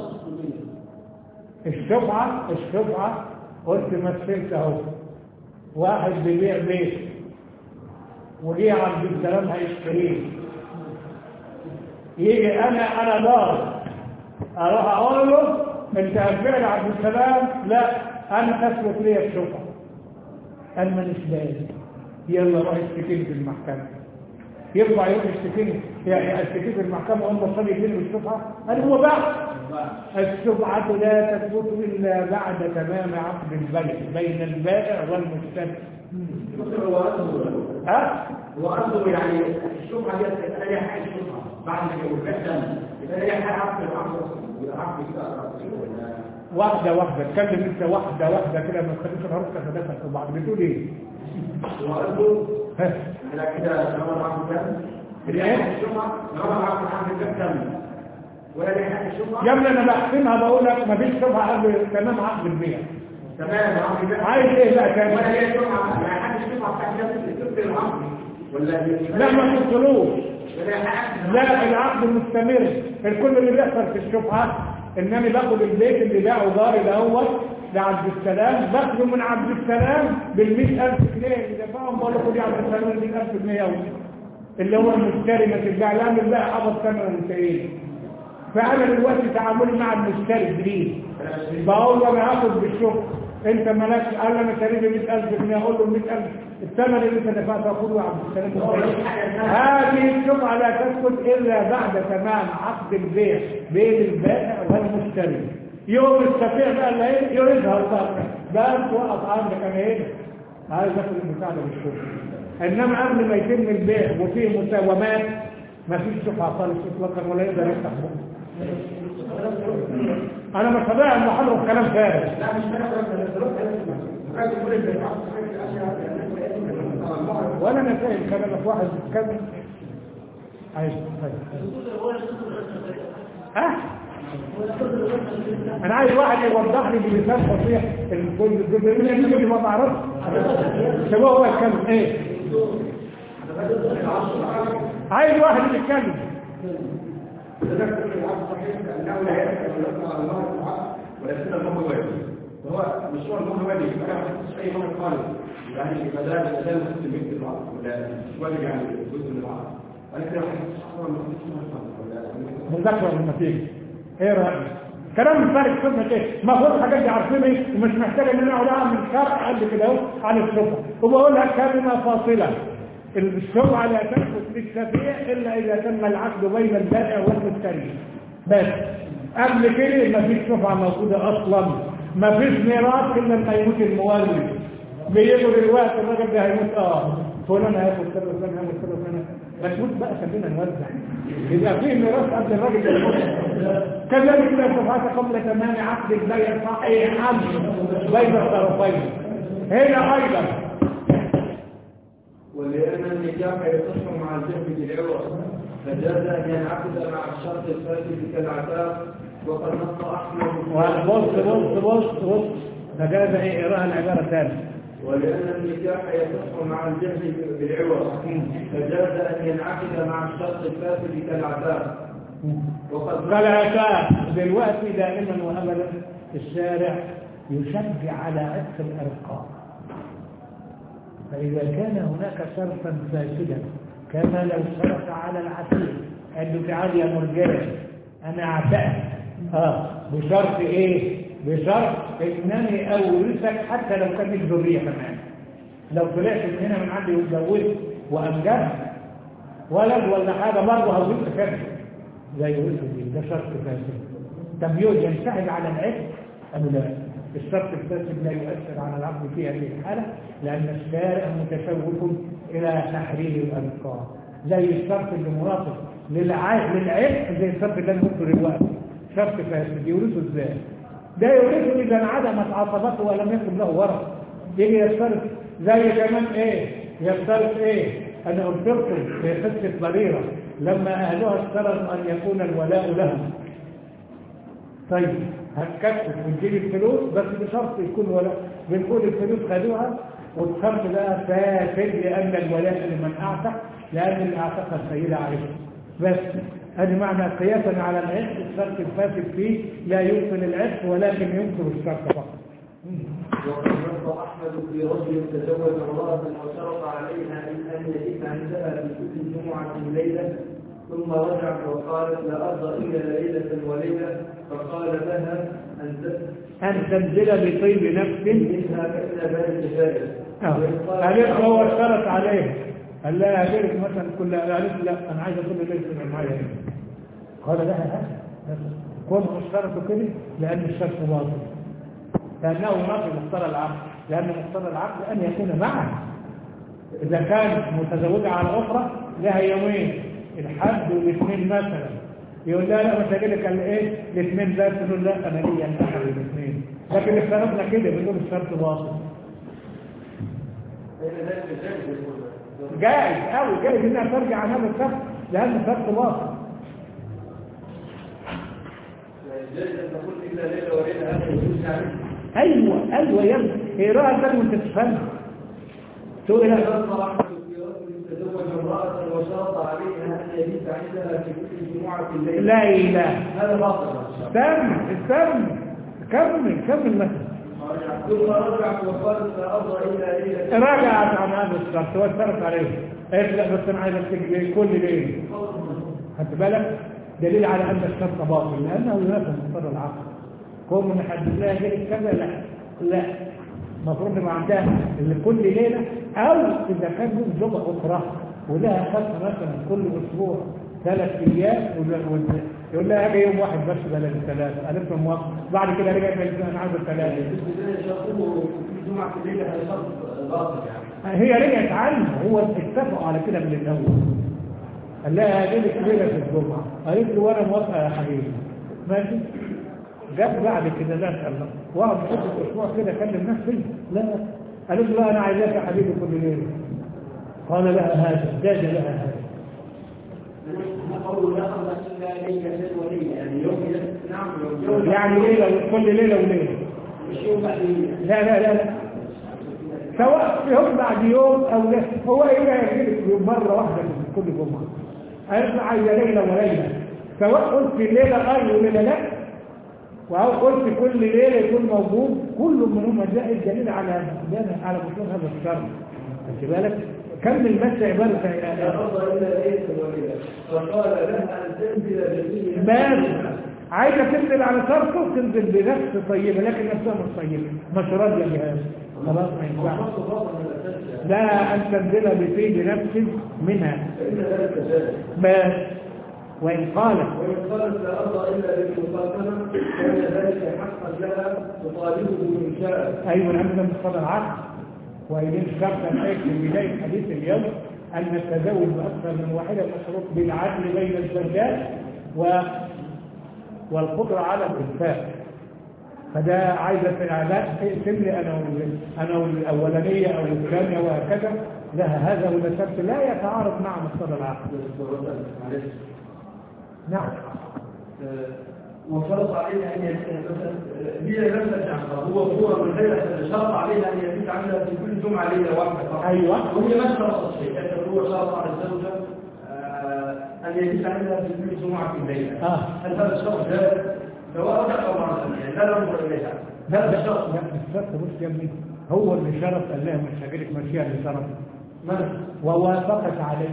الشفعة الشفعة قلت مثلت اهو واحد بيبيع بيت وجه عبد السلام هيشتريه يجي انا انا دار اروح اقول له انت هتبيع لعبد السلام لا انا تثبت لي الشفعة قال مانيش لازم يلا روح اشتكي في المحكمة يرفع يروح يشتكي يعني اشتكي في المحكمة وهم وصل يجيله الشفعة قال هو بقى الشفعة لا تثبت إلا بعد تمام عقد البيع بين البائع والمشتري ها؟ وقصده يعني الشبهه دي تبقى ليها حق الشبهه بعد ما يبقى الدم يبقى ليها حق عقد العقد العقد ولا واحدة واحدة اتكلم انت واحدة واحدة كده ما تخليش الهرب تاخدها في بعض بتقول ايه؟ وقصده ها؟ على كده طالما العقد دم الايه؟ حق الشبهه طالما العقد العقد دم ولا ليها حق الشبهه يا ابني انا بحسمها بقول لك مفيش شبهة قبل تمام عقد البيع تمام العقد دم عايز ايه بقى تاني؟ ولا ليها شبهه يعني حق الشبهه بتاعت نفس تبطل العقد ولا لا ما تبطلوش ولا ليها حق لا العقد مستمر الكل اللي بيحصل في الشبهة انني باخد البيت اللي باعه جاري الاول لعبد السلام باخده من عبد السلام بال ألف جنيه اللي دفعهم بقول له خد يا عبد السلام ال 100000 جنيه يوم اللي هو المشتري ما ترجع لا من بقى قبض ثمن المشترين فانا دلوقتي تعاملي مع المشتري الجديد بقول له انا هاخد بالشغل انت مالكش قال لي انا شاري ب 100000 جنيه اقول له 100000 الثمن اللي انت دفعته خده يا عبد السلام هذه الشفعه لا تسكت الا بعد تمام عقد البيع بين البائع والمشتري يوم الشفيع بقى اللي هي- يظهر بقى بس وقف عندك انا هنا عايز اخد المساعده بالشغل انما قبل ما يتم البيع وفيه مساومات ما فيش شفعه خالص اطلاقا ولا يقدر يفتح بقه انا مش هضيع المحاضره في كلام فارغ لا مش فاهم بس الظروف ممكن تقول انت بتعرف تحكي اشياء يعني ولا انا فاهم كلامك واحد كذا عايز طيب ها انا عايز واحد يوضح لي بلسان فصيح الجزء اللي ما بعرفش شباب هو يتكلم ايه عايز واحد يتكلم تذكر العبد صحيح انه لا يركب ولا على الله الدعاء ولكن المهم واجب فهو مشروع المهم واجب فانا ما حسيتش اي مهم خالص يعني بدل بدل مسلم بنت البعض ولا مش واجب يعني جزء من البعض انا كده ما حسيتش اصلا ما حسيتش مهم خالص ولا مذاكره النتيجه ايه رايك كلام فارغ خدمة ايه المفروض الحاجات دي عارفين ايه ومش محتاج ان انا اقعد اعمل شرح قد كده اهو عن الشفعه وبقول لك كلمه فاصله الشفعه لا تثبت للشفيع الا اذا تم العقد بين البائع والمشتري بس قبل كده مفيش شفعه موجوده اصلا مفيش ميراث الا لما يموت المولد بيجوا دلوقتي الراجل ده هيموت اه فلان هياخد كذا وفلان هياخد كذا وفلان ما تموت بقى خلينا نوزع يبقى في ميراث قبل الراجل ده يموت كذلك لا شفعة قبل تمام عقد البيع صحيحا بين الطرفين هنا ايضا ولأن النكاح يتصل مع الجهل بالعوض فجاز أن ينعقد مع الشرط الفاسد كالعتاق وقد نص أحمد بص بص بص بص ده جاز ايه اقراها العبارة الثانية ولأن النكاح يصح مع الجهل بالعوض فجاز أن ينعقد مع الشرط الفاسد كالعتاق وقد نص كالعتاق دلوقتي دائما وابدا الشارع يشجع على عكس الارقام فاذا كان هناك شرطا فاسدا كما لو شرط على العتيق قال له تعال يا مرجان انا اعتقد اه بشرط ايه بشرط انني اورثك حتى لو كان لك ذريه كمان لو طلعت من هنا من عندي واتجوزت وانجبت ولد ولا حاجه برضه هورثك كده لا يورث دي ده شرط فاسد طب يو- ينسحب على العتق ام لا الشرط الفاسد لا يؤثر على العقد في هذه الحاله لان الشارع متشوق الى تحرير الارقام زي الشرط اللي مرافق للع- للعتق زي الشرط اللي انا قلته دلوقتي شرط فاسد يورثه ازاي ده يورثه اذا انعدمت عصبته ولم يكن له ورث يجي يشترط زي كمان ايه يشترط ايه انا قلت لكم في قصه بريره لما اهلها اشترطوا ان يكون الولاء لهم طيب هتكتب وتجيب الفلوس بس بشرط يكون ولاء بنقول الفلوس خدوها والشرط بقى فاسد لان الولاء لمن اعتق لان اللي اعتق السيده عائشه بس هذه معنى قياسا على العتق الشرط الفاسد فيه لا يبطل العتق ولكن ينكر الشرط فقط وقد نص أحمد في رجل تزوج امرأة وشرط عليها أن يجد عندها في كل جمعة ليلة ثم رجعت وقالت لا أرضى إلا ليلة وليلة فقال لها أن تس- ان تنزل بطيب نفس منها كأن ذلك جائز قالت هو اشترط عليه قال لها هجرك مثلا كل قالت لا انا عايز كل ليله تبقى معايا هنا قال لها هذا كون اشترطوا كده لان الشرط باطل لانه ناقض مقتضى العقد لان مقتضى العقد ان يكون معا اذا كانت متزوجه على الاخرى لها يومين الحد والاثنين مثلا يقول لها لا مش هجيلك الا ايه الاثنين بس تقول لا انا ليا انتحر الاثنين لكن اشترطنا كده بنقول الشرط باطل جائز قوي جائز انها ترجع عن هذا الشرط لان الشرط باطل جائز أن تقول إلا ليلة وليلة هذا يجوز يعني ايوه ايوه يا ابني اقراها تاني وانت تفهم تقول وقد لا نص أحمد في رجل تزوج امرأة وشرط عليها أن يبيت عندها في كل جمعة ليلة لا اله هذا باطل استنى استنى كمل كمل مثلا ثم رجعت وقالت لا أرضى إلا ليلة راجعت عن هذا الشرط واشترط عليه قالت لا بس انا عايزك تجي كل ليله خدت بالك دليل على ان الشرط باطل لانه ينافي مقتضى العقل كون من حد الله جاي كذا لا لا المفروض يبقى عندها اللي كل ليلة أو إذا كان يوم جمعة أخرى ولها فترة مثلا كل أسبوع ثلاث أيام ولا- ولا- يقول لها أجي يوم واحد بس بدل الثلاثة قالت له موافق بعد كده رجعت قالت له أنا عايز الثلاثة بالنسبة لشرطه في جمعة الليلة هذا شرط باطل يعني هي رجعت عنه هو اتفقوا على كده من الأول قال لها هجيلك ليلة في الجمعة قالت له وأنا موافقة يا حبيبي ماشي جاب بعد كده لا الله واقعد فترة أسبوع كده أكلم نفسي لا قالت له لا أنا عايزاك يا حبيبي كل ليلة قال لها هذا زاد لها هذا قول لا أمر إلا ليلة وليلة يعني يوم إلى- نعم يوم يعني ليلة كل ليلة وليلة مش يوم بعد ليلة لا لا لا لا سواء في يوم بعد يوم او لا هو ايه يجيلك مرة واحدة في كل جمعة انا عايزة ليلة وليلة سواء قلت ليلة اه وليلة لا او قلت كل ليلة يكون موجود كل منهم جاء الدليل على على بطلان هذا الشر خدت بالك كمل بس عبارة لا أرضى إلا ليلة وليلة فقال لها أن تنزل بنية بس عايزة تنزل على شرطه تنزل بنفس طيبة لكن نفسها مش طيبة مش راضية بهذا خلاص ما ينفعش شرط باطل من الأساس يعني لا أن تنزل بطيب نفس منها فإن ذلك ذلك بس وإن قال وإن قالت لا أرضى إلا بالمقاتلة كان ذلك حقا لها تطالبه إن شاءت أيوة الأمر من قضى العقل وإن شرط الحيث في بداية حديث اليوم أن التزوج بأكثر من واحدة مشروط بالعدل بين الزوجات و... والقدرة على الإنفاق فده عايزة لا اقسم لي أنا وال- أنا والأولانية أو الثانية وهكذا لها هذا ولا شرط لا يتعارض مع مقتضى العقل معلش نعم وشرط عليها أن يكون مثلا هي نفسها يعني هو صورة من غير شرط عليها أن يبيت عندها في كل جمعة ليلة واحدة فقط. أيوة وهي ما شرطت شيء لكن هو شرط على الزوجة آه، أن يبيت عندها في كل جمعة في الليلة آه هل هذا الشرط جائز؟ سواء أرجع أو ما أرجع يعني لا ننظر إليها لا هذا لا الشرط لا الشرط مش يا ابني هو اللي شرط قال لها مش هجيلك ماشيه اللي شرط ما ووافقت عليه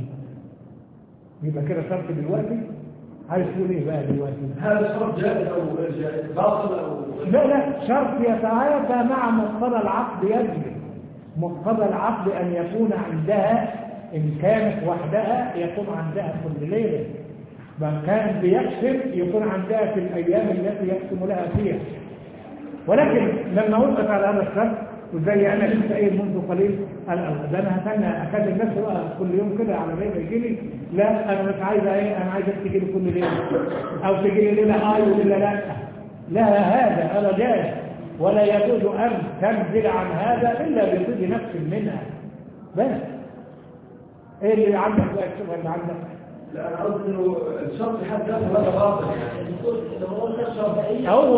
يبقى كده شرط دلوقتي عايز تقول ايه بقى دلوقتي هذا الشرط جائز أو غير جائز باطل أو لا لا شرط يتعافى مع مقتضى العقد يجري مقتضى العقد ان يكون عندها ان كانت وحدها يكون عندها كل ليله من كان بيقسم يكون عندها في الايام التي يقسم لها فيها ولكن لما وقفت على هذا الشرط وزي انا لسه قايل منذ قليل انا ده انا هستنى اكلم نفسي بقى كل يوم كده على ما يجي لي لا انا مش عايزه ايه انا عايزك تيجي لي كل ليله او تيجي لي ليله اي وليله لا لا هذا انا جاهز ولا يجوز ان تنزل عن هذا الا بطيب نفس منها بس ايه اللي عندك بقى الشبهه اللي عندك لا أنا قصدي إنه الشرط حد ذاته هذا باطل يعني هو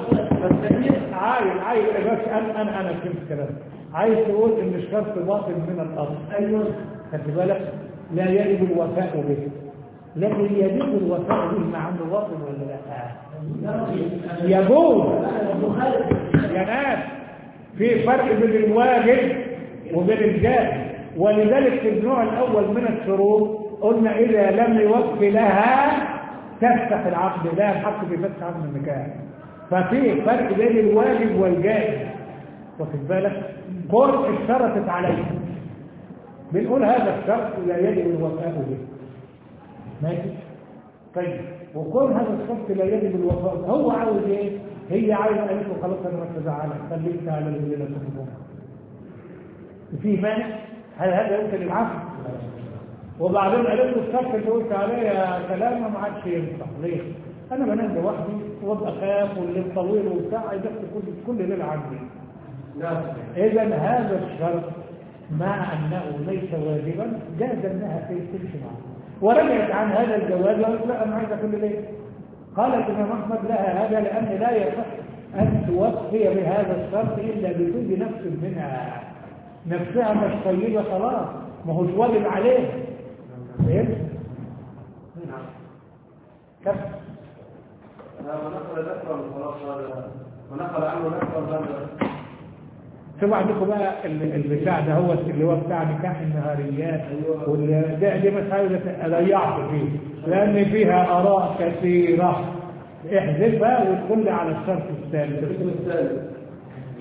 عايز عايز بس انا انا انا فهمت كلامك عايز تقول ان الشرط باطل من الاصل أيوه خدت بالك لا يجب الوفاء به لكن يجب الوفاء به مع انه باطل ولا لا يجوز يا ناس في فرق بين الواجب وبين الجائز ولذلك في النوع الاول من الشروط قلنا اذا لم يوفي لها تفتح العقد لا الحق في فتح عقد النكاح ففي فرق بين الواجب والجائز واخد بالك كل اشترطت عليه بنقول هذا الشرط لا يجب الوفاء به ماشي طيب وكل هذا الشرط لا يجب الوفاء به. هو عاوز ايه هي عايزه قالت له خلاص انا ما تزعلك خليك على الليله تفضل في مانع هل هذا يمكن العقل وبعدين قالت له الشرط اللي قلت عليه يا كلام ما عادش ينفع ليه انا بنام لوحدي وابقى خاف والليل طويل وبتاع عايز كل كل ليله عندي لا إذا هذا الشرط مع أنه ليس واجبا جاز أنها تمشي معه ورجعت عن هذا الجواز وقالت لا أنا عايزة كل ليلة قالت الإمام أحمد لها هذا لأن لا يصح أن توفي بهذا الشرط إلا بطيب نفس منها نفسها مش طيبة خلاص ما هوش واجب عليه فهمت؟ كم ونقل ذكرا خلاص هذا ونقل عنه ذكرا هذا شوفوا عندكم بقى ال- البتاع ده هو اللي هو بتاع نكاح النهاريات وال- ده دي مش عايزه اضيعت فيه لان فيها اراء كثيره احذفها وتدخل على الشرط الثالث الاسم الثالث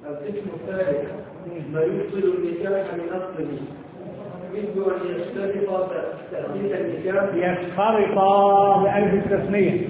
القسم الثالث ما يبطل النكاح من أصله مثل أن يشترط تأثير النكاح يشترط بألف التثنية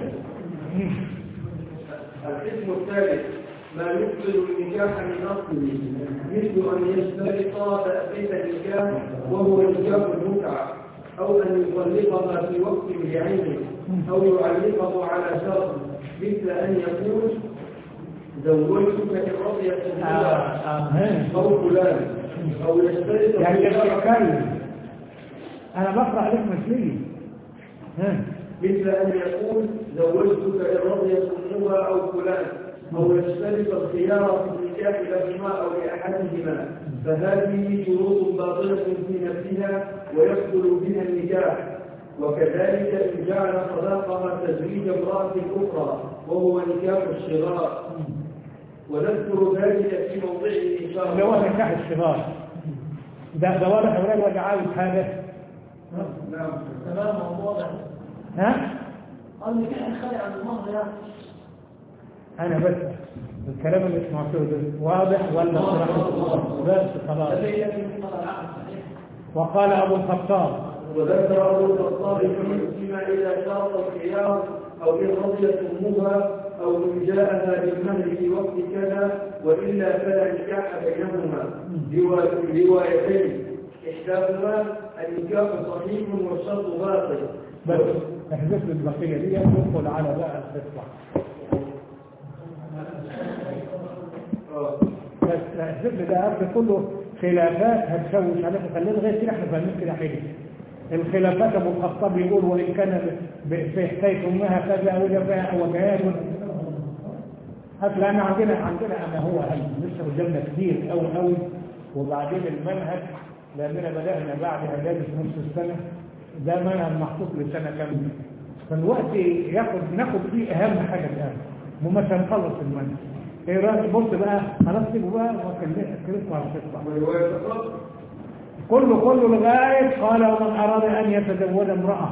القسم الثالث ما يبطل النكاح من أصله مثل أن يشترط تأثير النكاح وهو نكاح المتعة أو أن يطلقها في وقت بعينه أو يعلقه على شرط مثل أن يقول زوجتك إن رضيت آه، الزواج آه، ها. أو فلان أو يشترط يعني النكاح تتكلم أنا بقرأ لك مثلية ها مثل أن يقول زوجتك إن رضيت أمها أو فلان أو يشترط الخيار في النكاح لهما أو لأحدهما فهذه شروط باطلة في نفسها ويدخل بها النكاح وكذلك إن جعل صداقها تزويج امرأة أخرى وهو نكاح الشراء ونذكر ذلك في موضعه إن شاء اللي هو الله نكاح الشغار ده ده واضح ولا ولا عاوز حاجة نعم تمام واضح ها قال لي كده خلي عن المهر يعني أنا بس الكلام اللي سمعته ده واضح ولا صراحة بس خلاص الذي يأتي من قضاء العقد صحيح وقال أبو الخطاب وذكر أبو الخطاب فيما إذا شرط الخيار أو إن رضيت أمها أو إن جاءها بالمهر في وقت كذا وإلا فلا نكاح بينهما روا- روايتين إحداهما النكاح صحيح والشرط باطل بس احذف لي البقية دي ندخل على بقى القصة آه. بس احذف لي ده قبل كله خلافات هتشوش عليكم خلينا لغاية كده احنا فاهمين كده حلو الخلافات ابو الخطاب يقول وان كان ب- في حكايه امها كذا ولا فيها وجهات هتلاقي عندنا عندنا اما هو هل لسه قدامنا كتير قوي قوي وبعدين المنهج لاننا بدانا بعد اجازه نص السنه ده منهج محطوط لسنه كامله فالوقت ياخد ناخد فيه اهم حاجه الان ومش هنخلص المنهج ايه رايك بص بقى هنكتبه بقى واكلمكم على القصه ورواية أخرى كله كله لغاية قال ومن أراد أن يتزوج امرأة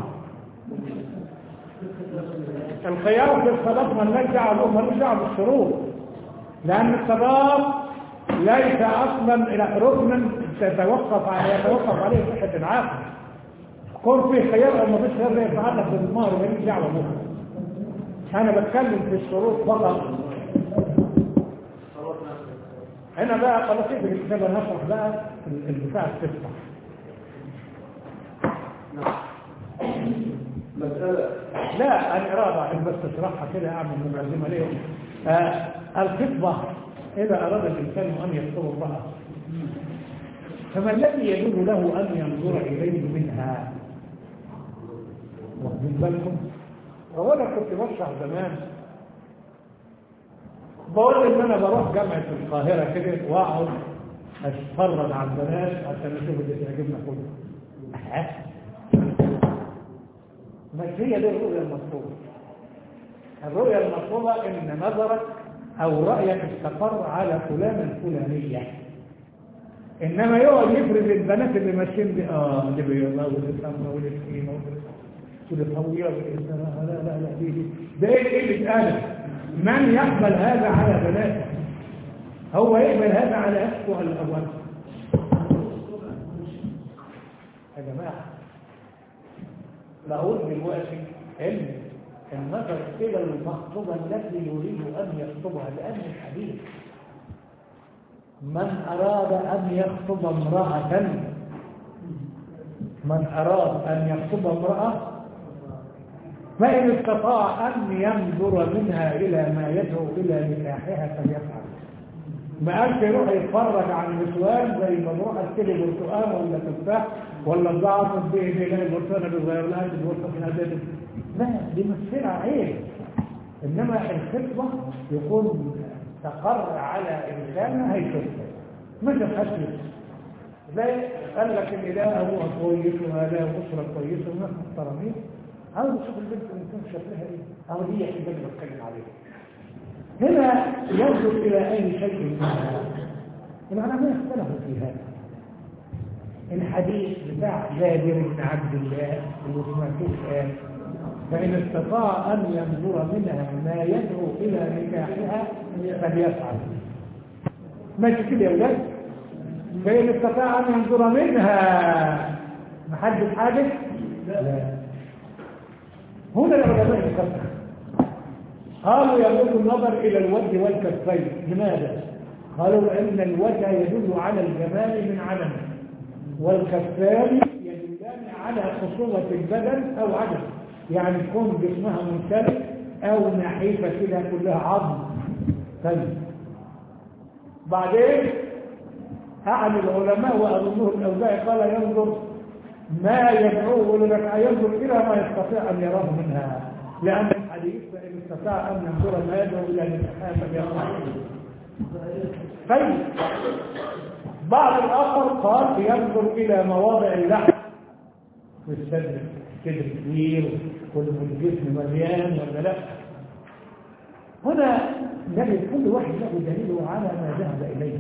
الخيار في الصداق من لا دعوه ملوش دعوه بالشروط لأن الصداق ليس أصلا إلى ركنا تتوقف عليه يتوقف عليه صحة العقد كون في خيار أو ما فيش خيار لا يتعلق بالمهر ماليش دعوة به أنا بتكلم في الشروط فقط هنا بقى خلاص في الكتابة نشرح بقى البتاع القصة مسألة لا الإرادة عشان بس اشرحها كده أعمل مقدمة ليه آه الخطبة إذا أراد الإنسان أن يخطب امرأة فما الذي يجوز له أن ينظر إليه منها واخدين بالكم هو أنا كنت بشرح زمان بقول إن أنا بروح جامعة القاهرة كده وأقعد أتفرج على البنات عشان أشوف اللي تعجبنا كله مش هي دي الرؤية المطلوبة الرؤية المطلوبة ان نظرك او رأيك استقر على فلان الفلانية انما يقعد يفرز البنات اللي ماشيين دي اه دي بيضاء ودي سمرة ودي سكينة ودي طويلة ودي سنة لا لا لا دي دي ده ايه ايه بيتقال من يقبل هذا على بناته هو يقبل هذا على اخته ولا الأول يا جماعة بقول دلوقتي ان النظر الى المخطوبة التي يريد ان يخطبها لان الحديث من اراد ان يخطب امرأة من اراد ان يخطب امرأة فإن استطاع أن ينظر منها إلى ما يدعو إلى نكاحها فليفعل ما قالش يروح يتفرج على النسوان زي ما بروح اشتري برتقال ولا تفاح ولا الضعف به يلاقي برتقال بيغير لها البرتقال لا دي مسألة عيب انما الخطبة يكون تقر على انسان هيشوفه مش الحسن زي قال لك ان ده ابوها كويس وهذا اسره كويسه وناس محترمين عاوز اشوف البنت اللي كان شكلها ايه او دي اللي انا بتكلم عليها هنا ينظر إلى أي شيء منها العلماء اختلفوا في هذا الحديث بتاع جابر بن عبد الله اللي سمعتوه الآن فإن استطاع أن ينظر منها ما يدعو إلى نكاحها فليفعل ماشي كده يا ولاد فإن استطاع أن ينظر منها محدد حاجة لا هنا العلماء يفكر قالوا يجوز النظر إلى الوجه والكفين لماذا؟ قالوا لأن الوجه يدل على الجمال من عدمه والكفان يدلان على خصومة البدن أو عدم يعني تكون جسمها ممتلئ أو نحيفة كده كلها عظم طيب بعدين أعلى العلماء وأظنه الأوزاعي قال ينظر ما يدعوه لك ينظر إلى ما يستطيع أن يراه منها لأن الحديث فإن استطاع أن ينظر ما يدعو إلى الامتحان فليقرأ طيب بعض الآخر قال ينظر إلى مواضع اللحم في الصدر صدر كبير كل الجسم مليان ولا لا هنا نجد كل واحد له دليله على ما ذهب إليه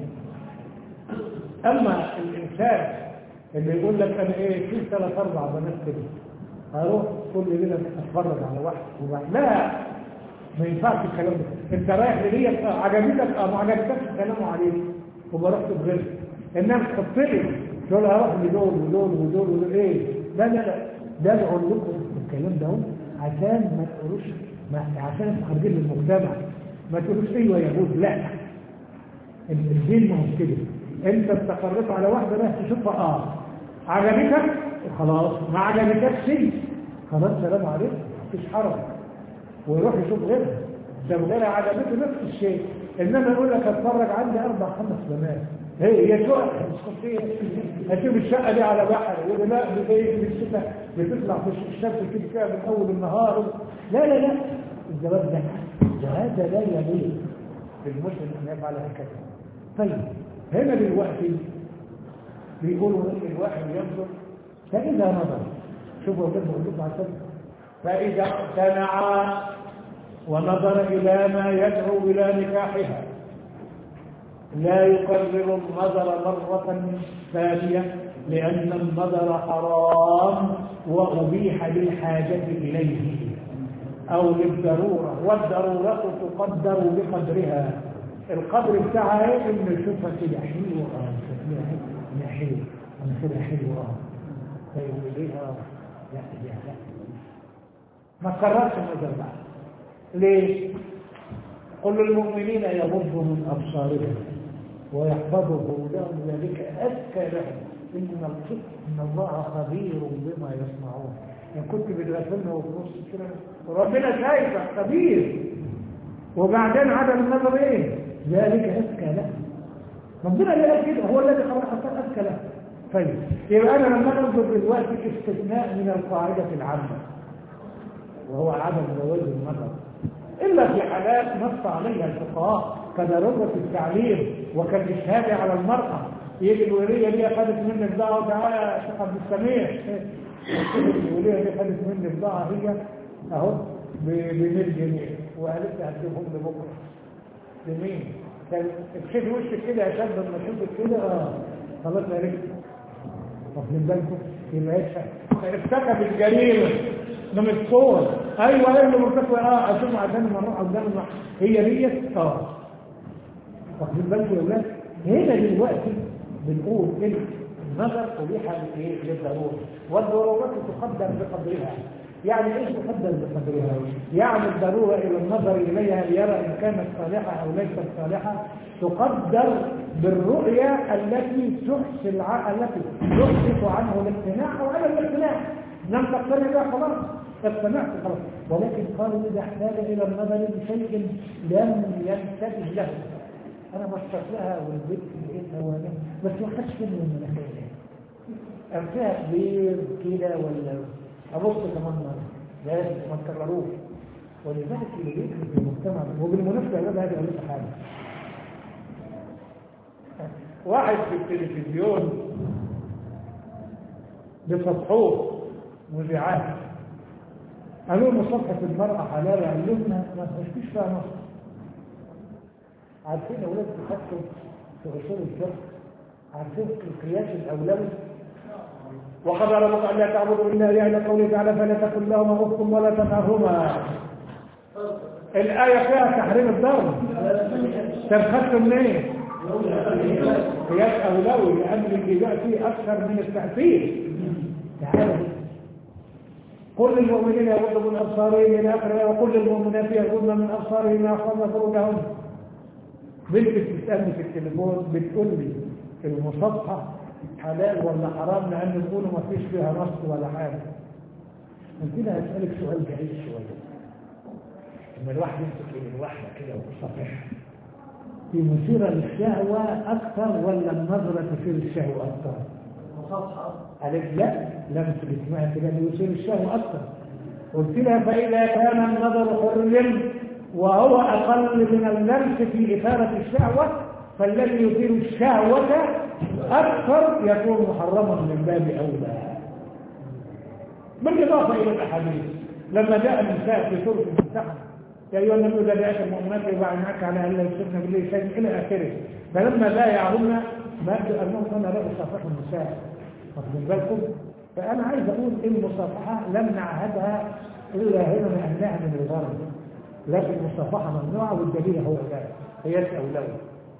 أما الإنسان اللي يقول لك أنا إيه في ثلاث أربع بنات كده هروح كل ليلة أتفرج على واحد وبعد لا ما ينفعش الكلام ده أنت رايح لديك عجبتك أو ما عجبتكش كلامه عليك وبروح تبغلك إنما تحط لي تقول هروح لدول ودول ودول ودول إيه لا لا لا ده ادعوا لكم الكلام ده عشان ما تقولوش ما عشان انتوا خارجين من المجتمع ما تقولوش ايوه يا يهود لا الدين ما هو كده انت استقريت على واحده بس تشوفها اه عجبتك خلاص ما عجبتكش شيء خلاص سلام عليكم مفيش حرج ويروح يشوف غيرها ده غيرها عجبته نفس الشيء انما يقول لك اتفرج عندي اربع خمس بنات هي هي شقه هتشوف الشقه دي على بحر يقول لا بتيجي في الشتاء بتطلع في الشمس كده كده من اول النهار لا لا لا الزواج ده وهذا لا يليق بالمسلم ان يفعل هكذا طيب هنا دلوقتي بيقولوا ان الواحد ينظر فاذا نظر شوفوا كده بقول لكم عشان فاذا اقتنع ونظر الى ما يدعو الى نكاحها لا يكرر النظر مرة ثانية لأن النظر حرام وأبيح للحاجة إليه أو للضرورة والضرورة تقدر بقدرها القدر بتاعها ايه انه يشوفها كده حلوة اه شكلها حلو انا كده حلوة اه طيب ليها لا لا لا ما تكررش النظر بعد ليه؟ قل للمؤمنين يغضوا من أبصارهم ويحفظوا فروجهم ذلك أزكى لهم إن إن الله خبير بما يصنعون إن كنت بتغفلنا وفي نص كده وربنا شايفك خبير وبعدين عدم النظر إيه؟ ذلك أزكى لهم ربنا اللي قال كده هو الذي خلق الخلق أزكى له طيب يبقى أنا لما أنظر دلوقتي استثناء من القاعدة العامة وهو عدم جواز النظر إلا في حالات نص عليها الفقهاء كضرورة التعليم وكالإشهاد على المرأة يجي الولية دي خدت مني بضاعة وتعالى يا شيخ عبد السميع الولية دي خدت مني بضاعة هي أهو ب 100 جنيه وقالت لي هديهم لي بكرة لمين؟ كان تكشفي وشك كده يا شاب لما اشوفك كده اه خلاص عرفت واخدين بالكم يبقى ارتكب الجريمه ده مش صور ايوه ايه اللي مرتكب اه اشوف عشان لما اروح قدام هي ديت اه واخدين بالكم يا ولاد هنا دلوقتي بنقول ان النظر ابيح لايه للضروره والضرورات تقدر بقدرها يعني ايش تقدر بقدرها يعني الضروره الى النظر اليها ليرى ان كانت صالحه او ليست صالحه تقدر بالرؤيه التي تحسن التي يحدث عنه الاقتناع او عدم الاقتناع لم تقتنع بها خلاص اقتنعت خلاص ولكن قالوا اذا احتاج الى النظر بشيء لم ينتبه له انا بصيت لها والبيت لقيتها وانا بس ما خدش مني من مناخيرها امسها كبير كده ولا ابص كمان مره لازم ما تكرروش ولذلك اللي بيدخل في المجتمع وبالمناسبه يا هذه اقول لك حاجه واحد في التلفزيون بتصحوه مذيعات قالوا له صفحة المرأة حلال قال لهم ما تشكيش فيها نص عارفين أولاد بيخطوا في أصول الفقه عارفين القياس الأولوي وقد ربك أن لا تعبدوا إلا إله إلا قوله تعالى فلا تكن لهما أف ولا تنهرهما الآية فيها تحريم الضرب طب خدته منين؟ قياس أولوي لأن الإيذاء فيه أكثر من التأثير تعالى كل المؤمنين يغضوا من أبصارهم إلى آخره وكل المؤمنات يغضن من أبصارهم ويحفظن فروجهن بنت بتسألني في التليفون بتقول لي المصافحة حلال ولا حرام لأن يكونوا ما فيش فيها نص ولا حاجة قلت لها أسألك سؤال بعيد شوية لما الواحد يمسك من الواحدة كده ويصافحها في مثيرة للشهوة أكثر ولا النظرة تثير الشهوة أكثر؟ مصافحة قالت لا لم تسمعها كده يثير الشهوة أكثر قلت لها فإذا كان النظر حر وهو أقل من اللمس في إثارة الشهوة فالذي يثير الشهوة أكثر يكون محرما من باب أولى بالإضافة إلى الأحاديث لما جاء النساء في سورة الممتحنة يا أيها النبي إذا جاءك المؤمنات يبايعنك على أن لا يشركن بالله شيئا إلى آخره فلما بايعهن ما أبدو أنهم كانوا لا يصافحوا النساء واخدين بالكم فأنا عايز أقول إن المصافحة لم نعهدها إلا هنا لأنها من الغرب لكن المصافحة ممنوعة والدليل هو ذلك قياس أولوي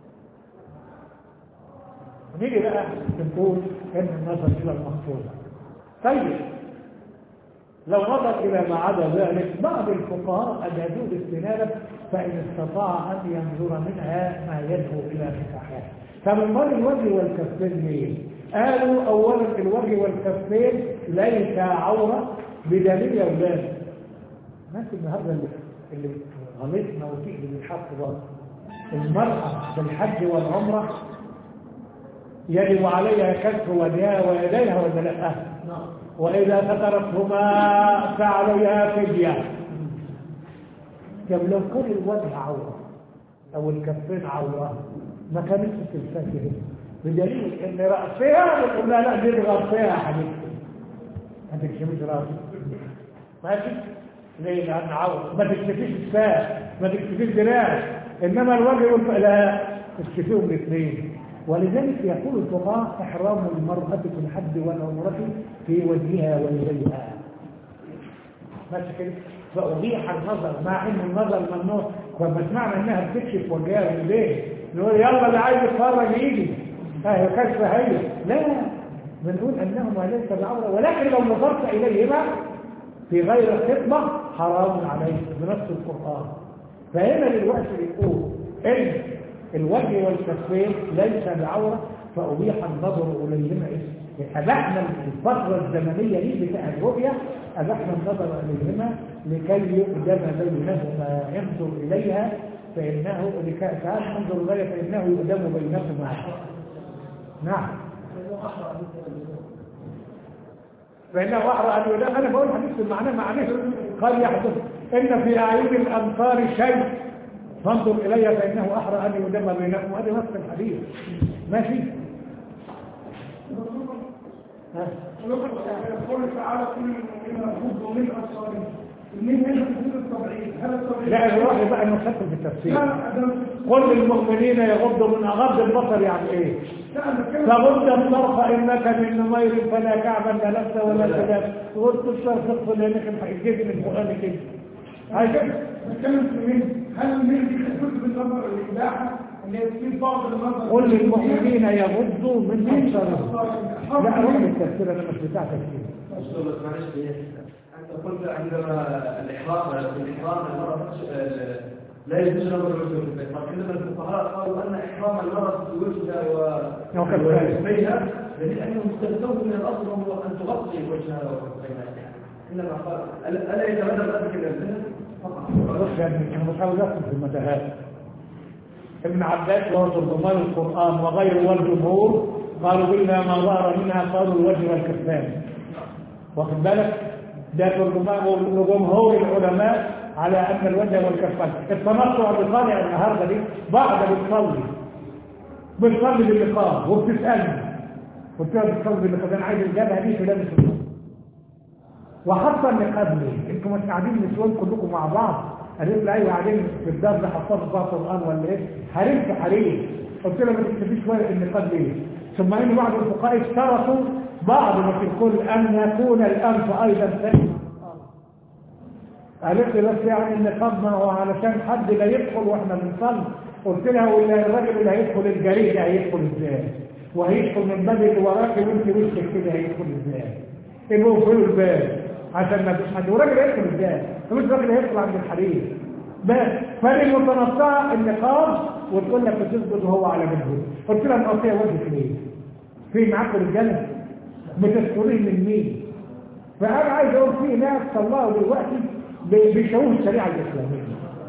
ونيجي بقى نقول إن النظر إلى المقصود طيب لو نظر إلى ما عدا ذلك بعض الفقهاء أجازوا الاستنادة فإن استطاع أن ينظر منها ما يدعو إلى نكاحها فمن مر الوجه والكفين ليه؟ قالوا أولا الوجه والكفين ليس عورة بدليل يا أولاد الناس النهارده اللي اللي غلطنا وتيجي بالحق ده المرأة بالحج والعمرة يجب عليها كشف وجهها ويديها ولا لا؟ وإذا سترتهما فعليها فدية طب لو كان الوجه عورة أو الكفين عورة ما كانتش تلفته بدليل إن رأسها بتقول لها لا دي رأسها يا حبيبتي ما تكشفيش رأسك ماشي ليه لأن عورة ما تكشفيش الساق ما تكشفيش دراع إنما الوجه والف... لا تكشفيهم الاثنين ولذلك يقول الفقهاء إحرام المرأة في الحد والعمرة في وجهها ويديها ماشي كده فأبيح النظر مع إن النظر ممنوع فما سمعنا إنها بتكشف وجهها ويديها نقول يلا اللي عايز يتفرج يجي ها هي كشفة هي لا بنقول أنهما ليس بعورة ولكن لو نظرت إليهما في غير خطبة حرام عليه بنص القرآن فهنا دلوقتي بيقول إن الوجه والكفين ليس بعورة فأبيح النظر إليهما إيه؟ أبحنا الفترة الزمنية دي بتاع الرؤية أبحنا النظر إليهما لكي يقدم بينهما ينظر إليها فإنه لكي تعال انظر إليها فإنه يقدم بينهما نعم فإنه أحرى أن يدام أنا بقول حديث المعنى معناه قال يحدث إن في أعين الأنصار شيء فانظر إلي فإنه أحرى أن يدم بينكم هذا نص الحديث ماشي ها يقول تعالى كل المؤمنين يغضوا من أبصارهم من هنا تفسير التبعيد هذا التبعيد لا الواحد بقى نخفف في التفسير لا ده كل المؤمنين يغضوا من أغض البصر يعني إيه لا أنا بتكلم فغض الطرف إنك من نمير فلا كعبا لا لبس ولا سلام وغض الطرف اقصد لأنك الجيد من القرآن كده عايز بتكلم في مين هل المين دي كانت بالنظر الإباحة اللي هي في بعض النظر كل المؤمنين يغضوا من أبصارهم لا روح التفسير أنا مش بتاع تفسير أستاذ بس معلش إيه؟ أنت قلت عندما الإحرام في الإحرام المرأة تخش- لا يجوز نظر الوجه في البيت فكلما الفقهاء قالوا أن إحرام المرأة في وجهها و- وكفيها. وكفيها دليل أنهم استثنوا من الأصل وهو أن تغطي وجهها وكفيها إنما قال ألا ألا يتبادل ذلك إلى الجنة فقط بص يا ابني انا مش عاوز ادخل في المتاهات ابن عباس وهو ترجمان القران وغيره والجمهور قالوا قلنا ما ظهر منها قالوا الوجه والكفان واخد بالك ده ترجمان وجمهور العلماء على ان الوجه والكفان التنطع بطالع النهارده دي بعض بتصلي بتصلي بالنقاب وبتسالني قلت لها بتصلي بالنقاب انا عايز الجبهه دي في لابس النقاب وحتى النقاب ليه انتوا مش قاعدين نسوان كلكم مع بعض قالت لي ايوه قاعدين في الدار ده حفظوا فيها قران ولا ايه حرمت حريم قلت لها ما تكتبيش ورق النقاب ليه ثم ان بعض الفقهاء اشترطوا بعض ما في الكل ان يكون الانف ايضا سليم قالت لي بس يعني النقاب ما هو علشان حد لا يدخل واحنا بنصلي قلت لها ولا الراجل اللي هيدخل الجريء ده هيدخل ازاي وهيدخل من باب اللي وراك وانت وشك كده هيدخل ازاي يبقوا يقفلوا الباب عشان ما فيش حد والراجل هيدخل ازاي مش الراجل هيدخل عند الحريم بس فالمتنطعه النقاب وتقول لك بتسجد وهو على جنبه قلت لها مقطيه وجهك ليه في معاكم رجاله بتذكرين من مين فانا عايز اقول في ناس طلعوا دلوقتي ب- بيشوهوا الشريعه الاسلاميه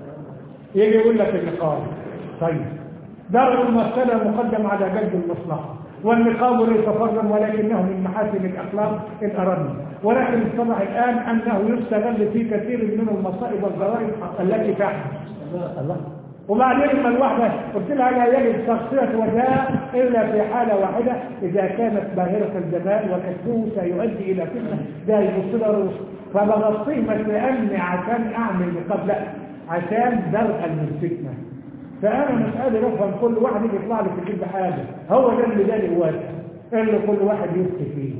يجي يقول لك النقاب طيب درء المسألة مقدم على جلب المصلحة والنقاب ليس فرضا ولكنه من محاسن الأخلاق إن أردنا ولكن اتضح الآن أنه يستغل في كثير من المصائب والجرائم التي تحدث الله وبعدين لما الواحدة قلت لها لا يجب تغطية وجهها إلا في حالة واحدة إذا كانت باهرة الجمال وكسبه سيؤدي إلى فتنة ده يبص لها رؤوس فبغطيه مش لأني عشان أعمل نقاب لا عشان درءا للفتنة فأنا مش قادر أفهم كل واحد يجي يطلع لي في الجيب حاجة هو ده اللي ده الواسع اللي كل واحد يفتي فيه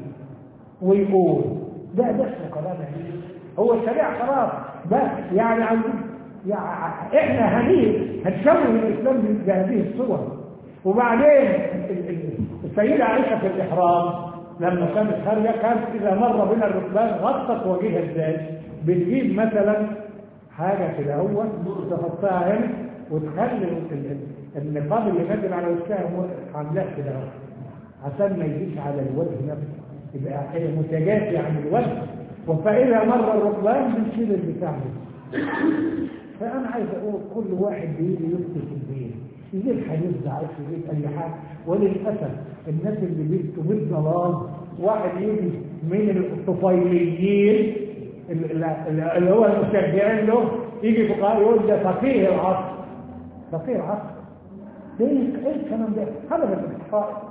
ويقول ده ده اسمه كلام يعني. هو الشريعة خلاص بس يعني عايزين يعني احنا هنيه هنشوه الاسلام بهذه الصور وبعدين ال- ال- السيدة عائشة في الإحرام لما كانت خارجة كانت إذا مر بنا الركبان غطت وجهها ازاي بتجيب مثلا حاجة كده هو تحطها هنا وتخلي ال- ال- النقاب اللي نازل على وشها هو عاملاه كده اهو عشان ما يجيش على الوجه نفسه يبقى هي متجافي عن الوجه فإذا مر الركبان بنشيل البتاع ده فأنا عايز أقول كل واحد بيجي يفتي في البيت يجيب حديث ضعيف يجيب أي حاجة وللأسف الناس اللي بيفتوا بالضلال واحد يجي من الطفيليين اللي اللي هو المشجعين له يجي فقهاء يقول ده فقيه العصر فقيه العصر ايه ايه الكلام ده؟ هذا بالاخطاء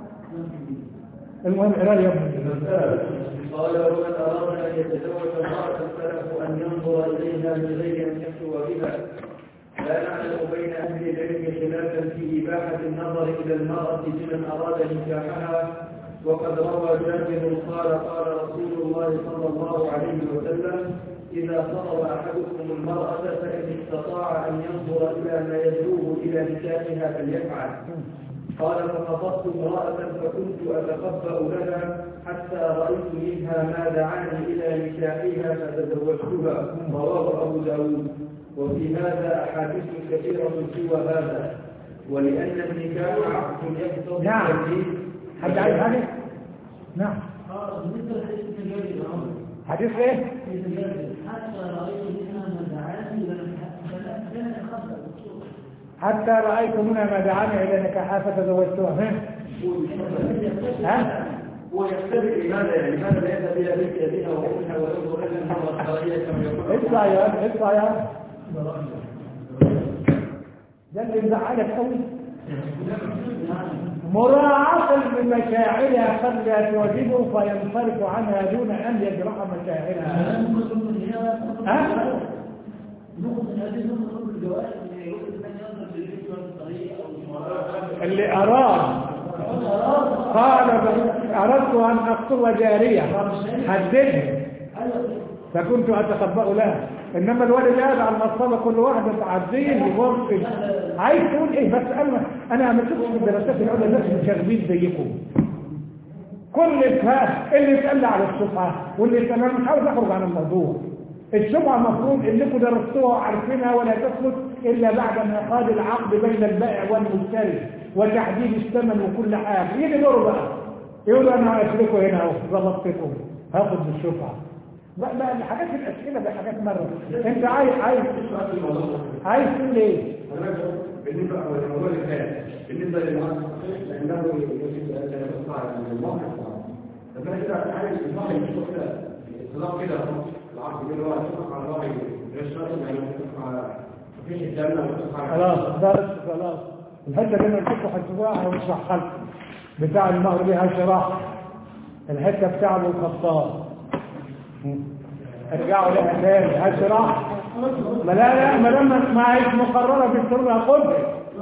المهم قراءة يا ابني قال ومن أراد أن يتزوج امرأة فله أن ينظر إليها من غير أن يخلو بها لا نعلم بين أهل العلم خلافا في إباحة النظر إلى المرأة لمن أراد نكاحها وقد روى جابر قال قال رسول الله صلى الله عليه وسلم إذا خطب أحدكم المرأة فإن استطاع أن ينظر إلى ما يدعوه إلى نكاحها فليفعل قال فخطبت امرأة فكنت أتخبأ لها حتى رأيت منها ما دعاني إلى نكاحها فتزوجتها رواه أبو داود وفي هذا أحاديث كثيرة سوى هذا ولأن النكاح عقد يقتضي نعم. التجديد حد عايز حاجة؟ نعم بالنسبة لحديث التجاري الأمر حديث ايه؟ في التجاري حتى رأيت منها من دعاني لم فلا أخبر حتى رأيت منها ما دعاني إلى نكاحها فتزوجتها ها؟ ها؟ هو يختبر لماذا يعني لماذا لا يذهب إلى بيت أبيها وأمها وينظر إلى المرأة الشرعية كما يقول اطلع يا ولد، اطلع يا ولد. ده اللي مزعلك قوي مراعاة لمشاعرها قد لا تعجبه فينصرف عنها دون أن يجرح مشاعرها ها؟ نقطة هذه نقطة الجواز اللي يقول من ينظر للبيت والطريق أو اللي أراد قال أردت أن أقتل جارية حددها فكنت أتخبأ لها إنما الولد اللي قاعد على المصطبة كل واحدة تعديه يمر عايز تقول إيه بس أنا أنا ما شفتش في الدراسات العليا ناس مشاغبين زيكم كل الفهم اللي اتقال على الشبهة واللي انا مش عاوز اخرج عن الموضوع الشبهة مفروض انكم درستوها وعارفينها ولا تثبت الا بعد انعقاد العقد بين البائع والمشتري وتحديد الثمن وكل حاجة يجي دوره بقى يقولوا انا هاسلكوا هنا اهو ظبطتكم هاخد بالشبهة بقى بقى الحاجات الاسئله دي حاجات مره انت عايز عايز عايز تقول ايه؟ بالنسبة للموضوع اللي فات بالنسبة للمرأة لأنه يقطع الموقع لما إذا عايز الواحد يشوف كده الطلاق كده العقد كده هو يشوف على الواحد غير شرط يعني يشوف على مفيش الجنة ويشوف على خلاص درس خلاص الحته اللي انا قلت لكم هتشوفوها هشرحها لكم بتاع المهر ليها شرح الحته بتاع ابو الخطاب ارجعوا لها تاني هشرح ما لا لا ما دام ما هيش مقرره في السر هاخدها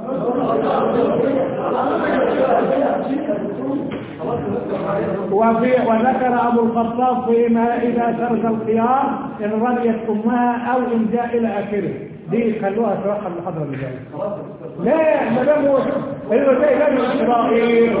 وفي وذكر ابو الخطاب فيما اذا ترك الخيار ان رضيت امها او ان جاء الى اخره دي خلوها تروح المحاضرة اللي جاية لا ما دام هو ايوه زي بني اسرائيل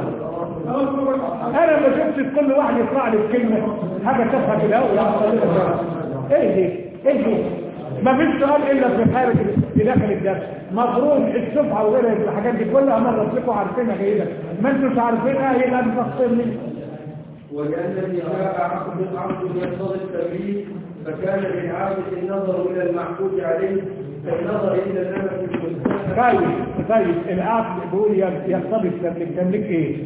انا ما شفتش كل واحد يطلع لي بكلمه حاجه تافهه كده ويعطل ايه دي ايه دي ما فيش سؤال الا في خارج في داخل الدرس مفروض الصفحه وغيرها الحاجات دي كلها مرت لكم عارفينها جيدا ما انتوش عارفينها يبقى انت تفصلني ولأن النكاح عقد عقد يقتضي التمييز فكان لإعادة النظر إلى المعقود عليه كالنظر إلى الأمة المستمرة طيب طيب العقد بيقول يقتضي التمليك تمليك ايه